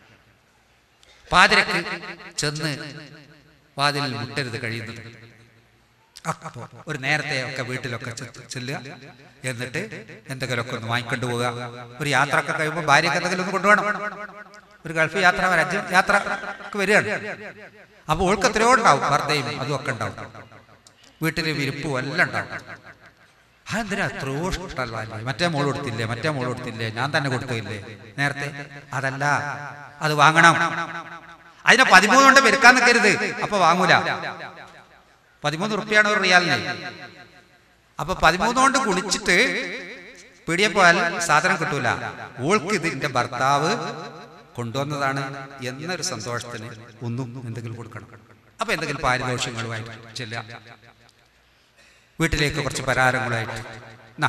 S2: പാതിരക്ക് ചെന്ന് വാതിലിൽ മുട്ടരുത് കഴിയുന്നത് അപ്പോ ഒരു നേരത്തെ ഒക്കെ വീട്ടിലൊക്കെ ചെ- ചെല്ലുക എന്നിട്ട് എന്തെങ്കിലുമൊക്കെ ഒന്ന് വാങ്ങിക്കൊണ്ടു പോവുക ഒരു യാത്ര ഒക്കെ കഴിയുമ്പോൾ ഭാര്യക്ക് എന്തെങ്കിലും ഒന്ന് കൊണ്ടുപോകണം ഒരു ഗൾഫ് യാത്ര രാജ്യം യാത്ര ഒക്കെ വരികയാണ് അപ്പോൾ ഓൾക്ക് എത്രയോ ഉണ്ടാവും വാർത്തയും അതും ഒക്കെ ഉണ്ടാവും വീട്ടിൽ വിരിപ്പും എല്ലാം ഉണ്ടാവും അതെന്തിനാ എത്രയോ ഇഷ്ടമല്ല മറ്റേ മോൾ കൊടുത്തില്ലേ മറ്റേ മോൾ കൊടുത്തില്ലേ ഞാൻ തന്നെ കൊടുത്തില്ലേ നേരത്തെ അതല്ല അത് വാങ്ങണം അതിനെ പതിമൂന്ന് കൊണ്ട് പെരുക്കാൻ നിൽക്കരുത് അപ്പൊ വാങ്ങൂല പതിമൂന്ന് റുപ്യാണ് ഒരു റിയാലിന് അപ്പൊ പതിമൂന്ന് കൊണ്ട് കുളിച്ചിട്ട് പീടിയെ പോയാൽ സാധനം കിട്ടൂല ഓൾക്ക് ഇതിന്റെ ഭർത്താവ് കൊണ്ടുവന്നതാണ് എന്നൊരു സന്തോഷത്തിന് ഒന്നും എന്തെങ്കിലും കൊടുക്കണം അപ്പൊ എന്തെങ്കിലും പാരിതോഷികങ്ങളുമായിട്ട് ചെല്ലുക വീട്ടിലേക്ക് കുറച്ച് പരാരങ്ങളായിട്ട് നാ,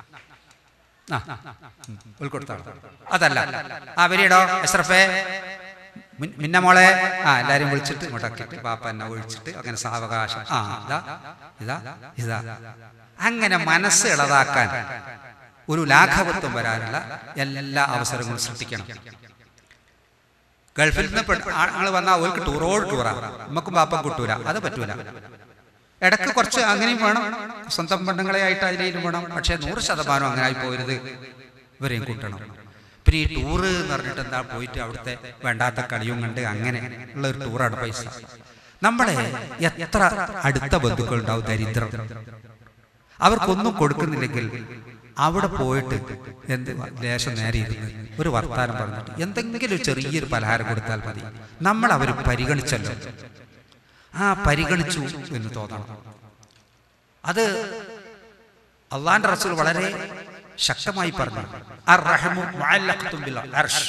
S2: നാ, ഉം, ഉൾക്കൊടുത്താണ് അതല്ല ആ വരിയടോ എസ്രഫേ മിൻ- മിന്ന മോളെ ആ എല്ലാരും വിളിച്ചിട്ട് ഇങ്ങോട്ടാക്കിയിട്ട് പാപ്പ എന്നെ ഒഴിച്ചിട്ട് അങ്ങനെ സാവകാശം ആ ഇതാ ഇതാ ഇതാ അങ്ങനെ മനസ്സ് ഇളതാക്കാൻ ഒരു ലാഘവത്വം വരാനുള്ള എല്ലാ അവസരങ്ങളും സൃഷ്ടിക്കണം ഗൾഫിൽ നിന്ന് ആളുകൾ വന്നാൽ അവർക്ക് ടൂറോട് ടൂറാ നമുക്കും പാപ്പം കിട്ടൂല അത് പറ്റൂല ഇടയ്ക്ക് കുറച്ച് അങ്ങനെയും വേണം സ്വന്തം പെണ്ണുങ്ങളെ ആയിട്ട് അതിലേലും വേണം പക്ഷേ നൂറ് ശതമാനം അങ്ങനെ ആയി പോരുത് ഇവരെയും കൂട്ടണം പിന്നെ ഈ ടൂറ് എന്ന് പറഞ്ഞിട്ട് എന്താ പോയിട്ട് അവിടുത്തെ വേണ്ടാത്ത കളിയും കണ്ട് അങ്ങനെ ഉള്ള ഒരു ടൂറാണ് പൈസ നമ്മളെ എത്ര അടുത്ത ബന്ധുക്കൾ ഉണ്ടാവും ദരിദ്രം അവർക്കൊന്നും കൊടുക്കുന്നില്ലെങ്കിൽ അവിടെ പോയിട്ട് എന്ത് ലേശം നേരെ ഇരുന്ന് ഒരു വർത്താനം പറഞ്ഞിട്ട് എന്തെങ്കിലും ഒരു ചെറിയൊരു പലഹാരം കൊടുത്താൽ മതി നമ്മൾ അവർ പരിഗണിച്ചല്ലോ ആ പരിഗണിച്ചു എന്ന് തോന്നണം അത് അള്ളാന്റെ റസൂൽ വളരെ ശക്തമായി പറഞ്ഞു അർറഹമു മുഅല്ലഖത്തും ബിൽ അർശ്.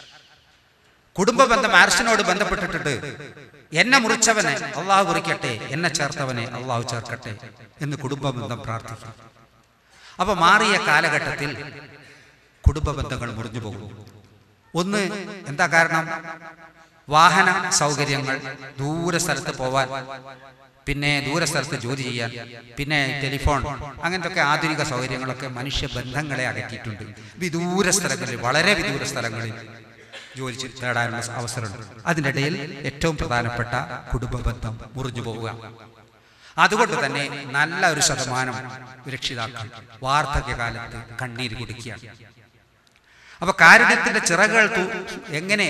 S2: കുടുംബ ബന്ധം അർശിനോട് ബന്ധപ്പെട്ടിട്ടുണ്ട് എന്നെ മുറിച്ചവനെ അള്ളാഹു കുറിക്കട്ടെ എന്നെ ചേർത്തവനെ അള്ളാഹു ചേർക്കട്ടെ എന്ന് കുടുംബ ബന്ധം പ്രാർത്ഥിക്കും അപ്പൊ മാറിയ കാലഘട്ടത്തിൽ കുടുംബ ബന്ധങ്ങൾ മുറിഞ്ഞു പോകും ഒന്ന് എന്താ കാരണം വാഹന സൗകര്യങ്ങൾ ദൂര സ്ഥലത്ത് പോവാൻ പിന്നെ ദൂര സ്ഥലത്ത് ജോലി ചെയ്യാൻ പിന്നെ ടെലിഫോൺ അങ്ങനത്തെ ഒക്കെ ആധുനിക സൗകര്യങ്ങളൊക്കെ മനുഷ്യ ബന്ധങ്ങളെ അകറ്റിയിട്ടുണ്ട് വിദൂര സ്ഥലങ്ങളിൽ വളരെ വിദൂര സ്ഥലങ്ങളിൽ ജോലി ചെയ്ത് നേടാനുള്ള അവസരമുണ്ട് അതിൻ്റെ ഇടയിൽ ഏറ്റവും പ്രധാനപ്പെട്ട കുടുംബ ബന്ധം മുറിഞ്ഞു പോവുക അതുകൊണ്ട് തന്നെ നല്ല ഒരു ശതമാനം രക്ഷിതാക്കൾ വാർദ്ധക്യകാലത്ത് കണ്ണീര് കുടിക്കുകയാണ് അപ്പൊ കാരുണ്യത്തിന്റെ ചിറകുകൾ തു- എങ്ങനെ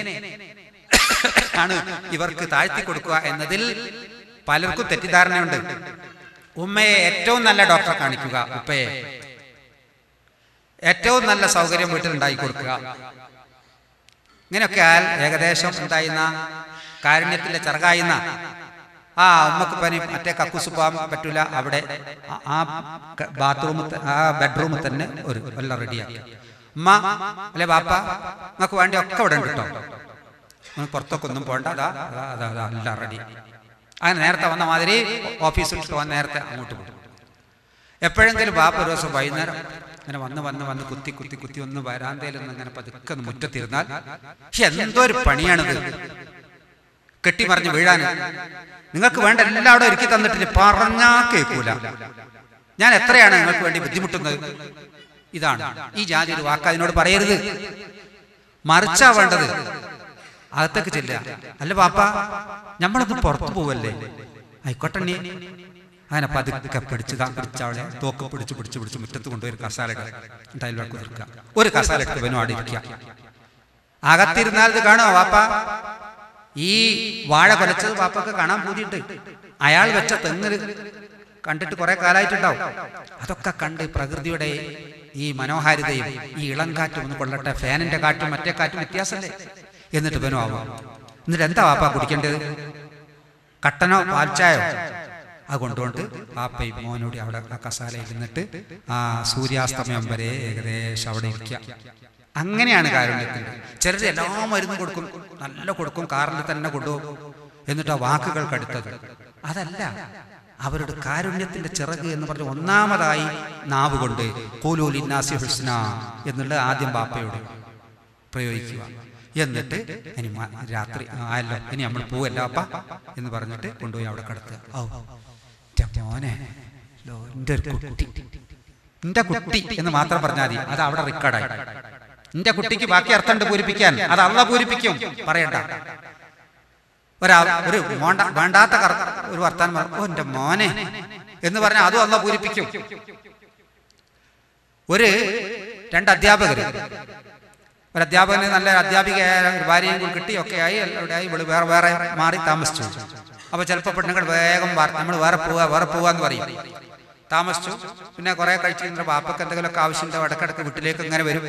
S2: ആണ് ഇവർക്ക് താഴ്ത്തി കൊടുക്കുക എന്നതിൽ പലർക്കും തെറ്റിദ്ധാരണയുണ്ട് ഉമ്മയെ ഏറ്റവും നല്ല ഡോക്ടറെ കാണിക്കുക ഉപ്പയെ ഏറ്റവും നല്ല സൗകര്യം വീട്ടിൽ ഉണ്ടാക്കി കൊടുക്കുക ഇങ്ങനെയൊക്കെ ആയാൽ ഏകദേശം എന്തായിരുന്ന കാരുണ്യത്തിന്റെ ചെറുകായുന്ന ആ ഉമ്മക്ക് പനി മറ്റേ കക്കൂസ് പോകാൻ പറ്റൂല അവിടെ ആ- ആ ബാത്റൂമിൽ ആ ബെഡ്റൂമിൽ തന്നെ ഒരു എല്ലാം റെഡിയാക്കി ഉമ്മ അല്ലെ ബാപ്പ നിങ്ങൾക്ക് വേണ്ടി ഒക്കെ ഇവിടെ ഉണ്ട് കേട്ടോ നിങ്ങൾ പുറത്തൊക്കെ ഒന്നും പോകണ്ട അതാ അതാ അതാ അതാ എല്ലാം റെഡി അങ്ങനെ നേരത്തെ വന്ന മാതിരി ഓഫീസിൽ വന്ന് നേരത്തെ അങ്ങോട്ട് പോകും എപ്പോഴെങ്കിലും ബാപ്പ ഒരു ദിവസം വൈകുന്നേരം ഇങ്ങനെ വന്ന് വന്ന് വന്ന് കുത്തി കുത്തി കുത്തി ഒന്ന് വരാന്തയിൽ ഒന്ന് ഇങ്ങനെ പതുക്കെ ഒന്ന് മുറ്റത്തിരുന്നാൽ പക്ഷെ എന്തോ ഒരു പണിയാണിത് കെട്ടിമറിഞ്ഞ് വീഴാൻ നിങ്ങൾക്ക് വേണ്ട എല്ലാവരും ഒരുക്കി തന്നിട്ടില്ല പറഞ്ഞാ കേൾക്കൂല ഞാൻ എത്രയാണ് നിങ്ങൾക്ക് വേണ്ടി ബുദ്ധിമുട്ടുന്നത് ഇതാണ് ഈ ജാതി ഒരു വാക്ക് അതിനോട് പറയരുത് മറിച്ചാ വേണ്ടത് അകത്തേക്ക് ചെല്ലുക അല്ല പാപ്പ നമ്മളൊന്ന് പുറത്തു പോവല്ലേ ആയിക്കോട്ടെ നീ അങ്ങനെ പതുക്കെ പിടിച്ച് താ പിടിച്ചവളെ തോക്ക് പിടിച്ച് പിടിച്ച് പിടിച്ച് മുറ്റത്ത് കൊണ്ടുപോയി ഒരു കസാല ഇടുക. എന്നിട്ട് അതിൽ വെക്ക് തീർക്കുക ഒരു കസാല എടുത്ത് ഇവനും അവിടെ ഇരിക്കുക അകത്തിരുന്നാൽ ഇത് കാണുമോ വാപ്പ ഈ വാഴ കൊലച്ചത് വാപ്പൊക്കെ കാണാൻ പൂതിയിട്ട് അയാൾ വെച്ച തെങ്ങ് കണ്ടിട്ട് കുറെ കാലമായിട്ടുണ്ടാവും അതൊക്കെ കണ്ട് പ്രകൃതിയുടെ ഈ മനോഹാരിതയും ഈ ഇളം കാറ്റും ഒന്ന് കൊള്ളട്ടെ ഫാനിന്റെ കാറ്റും മറ്റേ കാറ്റും വ്യത്യാസമല്ലേ എന്നിട്ട് ഇവനും ആവാം എന്നിട്ട് എന്താ വാപ്പ കുടിക്കേണ്ടത് കട്ടനോ പാൽച്ചായോ അത് കൊണ്ടുകൊണ്ട് പാപ്പയും മോനോടി അവിടെ ആ കസാലയിൽ ഇരുന്നിട്ട് ആ സൂര്യാസ്തമയം വരെ ഏകദേശം അവിടെ ഇരിക്കുക അങ്ങനെയാണ് കാരുണ്യത്തിന്റെ ചിലർ എല്ലാ മരുന്നും കൊടുക്കും നല്ല കൊടുക്കും കാറിൽ തന്നെ കൊണ്ടുപോകും എന്നിട്ട് ആ വാക്കുകൾക്ക് അടുത്തത് അതല്ല അവരുടെ കാരുണ്യത്തിന്റെ ചിറക് എന്ന് പറഞ്ഞ ഒന്നാമതായി നാവ് കൊണ്ട് കൂലൂലിന്നാസി ഹുസ്ന എന്നുള്ള ആദ്യം ബാപ്പയോട് പ്രയോഗിക്കുക എന്നിട്ട് ഇനി മ- രാത്രി ആയല്ലോ ഇനി നമ്മൾ പോവല്ല അപ്പ എന്ന് പറഞ്ഞിട്ട് കൊണ്ടുപോയി അവിടെ കിടത്തുക ഔ, ന്റെ മോനെ ലോ, ന്റെ ഒരു കുട്ടി എന്റെ കുട്ടി എന്ന് മാത്രം പറഞ്ഞാൽ മതി അത് അവിടെ റെക്കോർഡായി എന്റെ കുട്ടിക്ക് ബാക്കി അർത്ഥമുണ്ട് പൂരിപ്പിക്കാൻ അത് അള്ള പൂരിപ്പിക്കും പറയണ്ട ഒരാ ഒരു മോണ്ട വേണ്ടാത്ത കർ- ഒരു വർത്താനം പറ- ഓ എന്റെ മോനെ എന്ന് പറഞ്ഞാൽ അതും അള്ള പൂരിപ്പിക്കും ഒരു രണ്ട് അധ്യാപകർ ഒരു അധ്യാപകന് നല്ല അധ്യാപികയായ ഒരു ഭാര്യയും കൂടി കിട്ടി ഒക്കെ ആയി അവിടെ ആയി ഇവള് വേറെ വേറെ മാറി താമസിച്ചു അപ്പൊ ചിലപ്പോൾ പെണ്ണുങ്ങൾ വേഗം നമ്മൾ വേറെ പോവാ വേറെ പോവാന്ന് പറയും താമസിച്ചു പിന്നെ കുറെ കഴിച്ചു കഴിഞ്ഞാൽ ബാപ്പക്ക് എന്തെങ്കിലുമൊക്കെ ആവശ്യമുണ്ടോ ഇടക്കിടക്ക് വീട്ടിലേക്ക് ഇങ്ങനെ വരും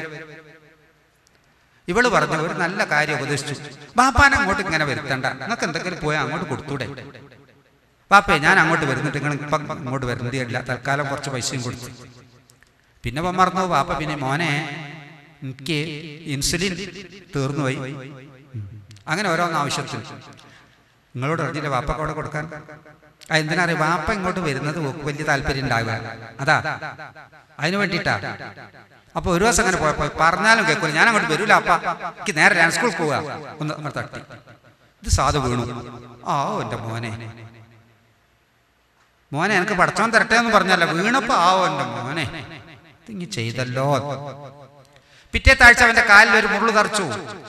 S2: ഇവള് പറഞ്ഞു ഒരു നല്ല കാര്യം ഉപദേശിച്ചു ബാപ്പാനെ അങ്ങോട്ട് ഇങ്ങനെ വരുത്തണ്ട നിങ്ങൾക്ക് എന്തെങ്കിലും പോയാൽ അങ്ങോട്ട് കൊടുത്തൂടെ ബാപ്പേ ഞാൻ അങ്ങോട്ട് വരുന്നിട്ട് നിങ്ങൾ ഇപ്പം അങ്ങോട്ട് വരുന്നതല്ല തൽക്കാലം കുറച്ച് പൈസയും കൊടുത്തു പിന്നെ ഇപ്പം മറന്നു ബാപ്പ പിന്നെ മോനെ എനിക്ക് ഇൻസുലിൻ തീർന്നു പോയി ഉം. അങ്ങനെ ഓരോന്ന് ആവശ്യത്തിന് നിങ്ങളോട് അറിഞ്ഞില്ല ബാപ്പക്ക് അവിടെ കൊടുക്കാൻ ആ എന്തിനാ അറിയാം ബാപ്പ ഇങ്ങോട്ട് വരുന്നത് ഓക്ക് വലിയ താല്പര്യം ഉണ്ടാവുക അതാ അതിന് വേണ്ടിയിട്ടാ അപ്പൊ ഒരു ദിവസം അങ്ങനെ പോയപ്പോ പറഞ്ഞാലും കേൾക്കൂല ഞാൻ അങ്ങോട്ട് വരൂല അപ്പ എനിക്ക് നേരെ ഞാൻ സ്കൂളിൽ പോവുക ഒന്ന് അങ്ങനെ തട്ടി ഇത് സാധു വീണു ആ എന്റെ മോനെ മോനെ എനിക്ക് പടച്ചോൻ തരട്ടെ എന്ന് പറഞ്ഞല്ല വീണപ്പോ ആവോ എന്റെ മോനെ ഇതിങ്ങി ചെയ്തല്ലോ പിറ്റേത്തെ ആഴ്ച അവന്റെ കാലിൽ ഒരു മുള്ളു തറച്ചു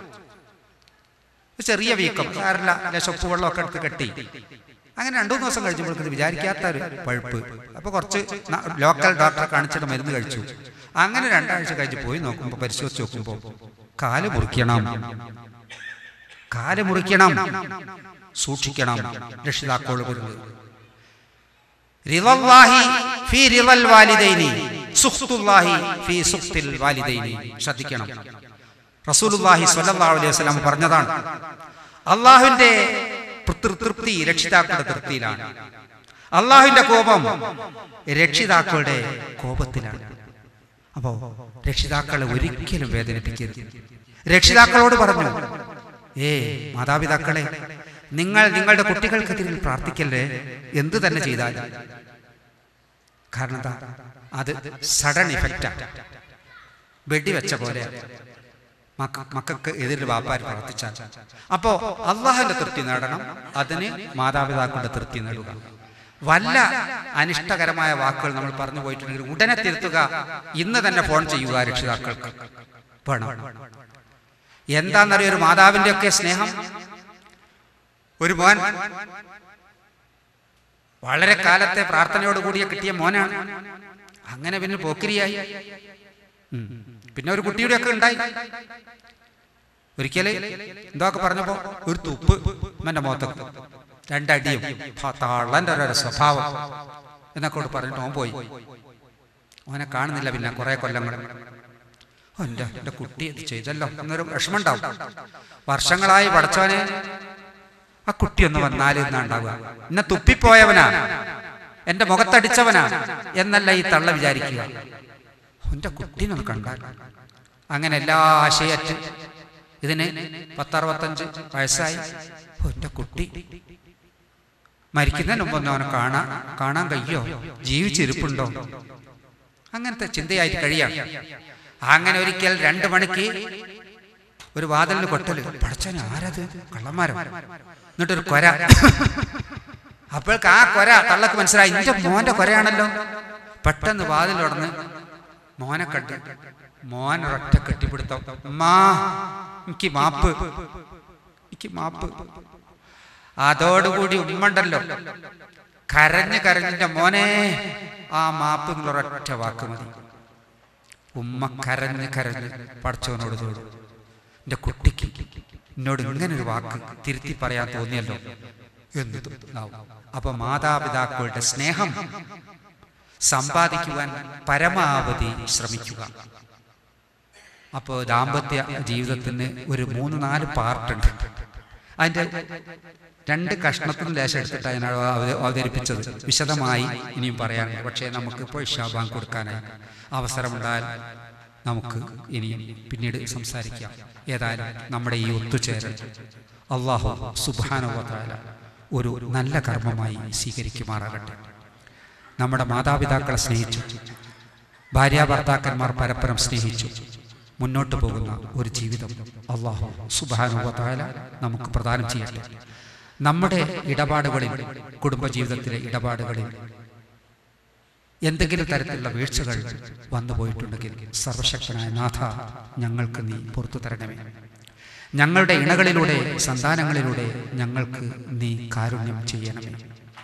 S2: ഒരു ചെറിയ വീക്കം സാറില്ല അല്ലെ ചൊപ്പ് വെള്ളമൊക്കെ എടുത്ത് കെട്ടി അങ്ങനെ രണ്ടു മൂന്ന് ദിവസം കഴിച്ചപ്പോഴേക്കും ഇത് വിചാരിക്കാത്ത ഒരു പഴുപ്പ് അപ്പൊ കുറച്ച് ന- ലോക്കൽ ഡോക്ടറെ കാണിച്ചിട്ട് മരുന്ന് കഴിച്ചു അങ്ങനെ രണ്ടാഴ്ച കഴിഞ്ഞ് പോയി നോക്കുമ്പോ പരിശോധിച്ച് നോക്കുമ്പോ കാല് മുറിക്കണം കാല് മുറിക്കണം സൂക്ഷിക്കണം രക്ഷിതാക്കളോട് വരുന്നത് റിളല്ലാഹി ഫീ റിളൽ വാലിദൈനി സുഖ്തുല്ലാഹി ഫീ സുഖ്തിൽ വാലിദൈനി ശ്രദ്ധിക്കണം റസൂലുള്ളാഹി സ്വല്ലല്ലാഹു അലൈഹി വസല്ലം പറഞ്ഞതാണ് അള്ളാഹുവിന്റെ തൃ- തൃപ്തി രക്ഷിതാക്കളുടെ തൃപ്തിയിലാണ് അള്ളാഹുവിന്റെ കോപം രക്ഷിതാക്കളുടെ കോപത്തിലാണ് അപ്പോ രക്ഷിതാക്കളെ ഒരിക്കലും വേദനിപ്പിക്കരുത് രക്ഷിതാക്കളോട് പറഞ്ഞു ഏ മാതാപിതാക്കളെ നിങ്ങൾ നിങ്ങളുടെ കുട്ടികൾക്കെതിരിൽ പ്രാർത്ഥിക്കല്ലേ എന്ത് തന്നെ ചെയ്താൽ കാരണം എന്താ അത് സഡൻ ഇഫക്റ്റാ വെടിവെച്ച പോലെ മക്ക- മക്കൾക്ക് എതിരിൽ വാപ്പാർ പ്രാർത്ഥിച്ചാൽ അപ്പോ അള്ളാഹുവിന്റെ തൃപ്തി നേടണം അതിന് മാതാപിതാക്കളുടെ തൃപ്തി നേടുക വല്ല അനിഷ്ടകരമായ വാക്കുകൾ നമ്മൾ പറഞ്ഞു പോയിട്ടുണ്ടെങ്കിൽ ഉടനെ തിരുത്തുക ഇന്ന് തന്നെ ഫോൺ ചെയ്യുക രക്ഷിതാക്കൾക്ക് വേണം എന്താണെന്നറിയ ഒരു മാതാവിന്റെ ഒക്കെ സ്നേഹം ഒരു മോൻ വളരെ കാലത്തെ പ്രാർത്ഥനയോട് കൂടിയ കിട്ടിയ മോനാണ് അങ്ങനെ പിന്നെ പോക്കിരിയായി ഉം. പിന്നെ ഒരു കുട്ടിയുടെ ഒക്കെ ഉണ്ടായി ഒരിക്കല് എന്തൊക്കെ പറഞ്ഞപ്പോ ഒരു തുപ്പ് എന്റെ മുഖത്തൊക്കെ രണ്ടടിയും ഫ- തള്ളന്റെ ഒരു സ്വഭാവം എന്നൊക്കെ കൂടെ പറഞ്ഞിട്ട് ഓൻ പോയി ഓനെ കാണുന്നില്ല പിന്നെ കുറെ കൊല്ലങ്ങൾ ഓ, എൻ്റെ എൻ്റെ കുട്ടി ഇത് ചെയ്തല്ലോ എന്നൊരു വിഷമമുണ്ടാവും വർഷങ്ങളായി പഠിച്ചവനെ ആ കുട്ടി ഒന്ന് വന്നാൽ എന്നാ ഉണ്ടാവുക എന്നെ തുപ്പിപ്പോയവനാ എൻ്റെ മുഖത്തടിച്ചവനാ എന്നല്ല ഈ തള്ള വിചാരിക്കുക എൻ്റെ കുട്ടീനൊന്ന് കണ്ടാൽ അങ്ങനെ എല്ലാ ആശയറ്റ് ഇതിന് പത്തറുപത്തഞ്ച് വയസ്സായി ഓ, എൻ്റെ കുട്ടി മരിക്കുന്നതിന് മുമ്പ് ഒന്ന് അവനെ കാണാൻ കാണാൻ കഴിയോ ജീവിച്ചിരിപ്പുണ്ടോ അങ്ങനത്തെ ചിന്തയായിട്ട് കഴിയാണ് അങ്ങനെ ഒരിക്കൽ രണ്ടു മണിക്ക് ഒരു വാതിലിന് കൊട്ടല് പടച്ചന് ആരത് കള്ളന്മാരോ എന്നിട്ടൊരു കൊര അപ്പോൾക്ക് ആ കൊര തള്ളക്ക് മനസ്സിലായി എന്റെ മോന്റെ കൊരയാണല്ലോ പെട്ടെന്ന് വാതിലുടന്ന് മോനെ കണ്ട് മോൻ ഒരൊറ്റ കെട്ടിപ്പിടുത്തം മാ എനിക്ക് മാപ്പ് എനിക്ക് മാപ്പ് അതോടുകൂടി ഉമ്മണ്ടല്ലോ കരഞ്ഞ് കരഞ്ഞിന്റെ മോനെ ആ മാപ്പ് എന്നുള്ള ഒരൊറ്റ വാക്ക് മതി ഉമ്മ കരഞ്ഞ് കരഞ്ഞ് പഠിച്ചവനോട് തോടും എൻ്റെ കുട്ടിക്ക് എന്നോട് ഇങ്ങനെ ഒരു വാക്ക് തിരുത്തി പറയാൻ തോന്നിയല്ലോ എന്ന് തോന്നാവും അപ്പൊ മാതാപിതാക്കളുടെ സ്നേഹം സമ്പാദിക്കുവാൻ പരമാവധി ശ്രമിക്കുക അപ്പോൾ ദാമ്പത്യ ജീവിതത്തിന് ഒരു മൂന്ന് നാല് പാർട്ടുണ്ട് അതിൻ്റെ രണ്ട് കഷ്ണത്തിന് ലേശം എടുത്തിട്ടാണ് ഞാൻ അവത- അവതരിപ്പിച്ചത് വിശദമായി ഇനിയും പറയാനുണ്ട് പക്ഷേ നമുക്കിപ്പോൾ ഇഷാബാൻ കൊടുക്കാനായി അവസരമുണ്ടായാൽ നമുക്ക് ഇനി പിന്നീട് സംസാരിക്കാം ഏതായാലും നമ്മുടെ ഈ ഒത്തുചേരൽ അള്ളാഹു സുബാനുവതാല ഒരു നല്ല കർമ്മമായി സ്വീകരിക്കുമാറാകട്ടെ നമ്മുടെ മാതാപിതാക്കളെ സ്നേഹിച്ചു ഭാര്യ ഭർത്താക്കന്മാർ പരസ്പരം സ്നേഹിച്ചു മുന്നോട്ട് പോകുന്ന ഒരു ജീവിതം അള്ളാഹു സുബാനുവതാല നമുക്ക് പ്രദാനം ചെയ്യട്ടെ നമ്മുടെ ഇടപാടുകളിൽ കുടുംബജീവിതത്തിലെ ഇടപാടുകളിൽ എന്തെങ്കിലും തരത്തിലുള്ള വീഴ്ചകൾ വന്നു പോയിട്ടുണ്ടെങ്കിൽ സർവശക്തനായ നാഥ ഞങ്ങൾക്ക് നീ പുറത്തു തരണമേ ഞങ്ങളുടെ ഇണകളിലൂടെ സന്താനങ്ങളിലൂടെ ഞങ്ങൾക്ക് നീ കാരുണ്യം ചെയ്യണമേ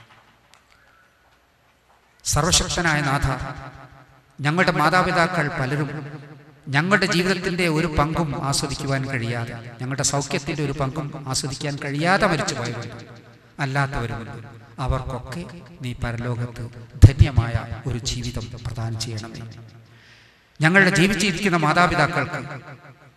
S2: സർവശക്തനായ നാഥ ഞങ്ങളുടെ മാതാപിതാക്കൾ പലരും ഞങ്ങളുടെ ജീവിതത്തിന്റെ ഒരു പങ്കും ആസ്വദിക്കുവാൻ കഴിയാതെ ഞങ്ങളുടെ സൗഖ്യത്തിന്റെ ഒരു പങ്കും ആസ്വദിക്കാൻ കഴിയാതെ മരിച്ചു പോയവരുണ്ട് അല്ലാത്തവരുമുണ്ട് അവർക്കൊക്കെ നീ പരലോകത്ത് ധന്യമായ ഒരു ജീവിതം പ്രദാനം ചെയ്യണമേ ഞങ്ങളുടെ ജീവിച്ചിരിക്കുന്ന മാതാപിതാക്കൾക്ക്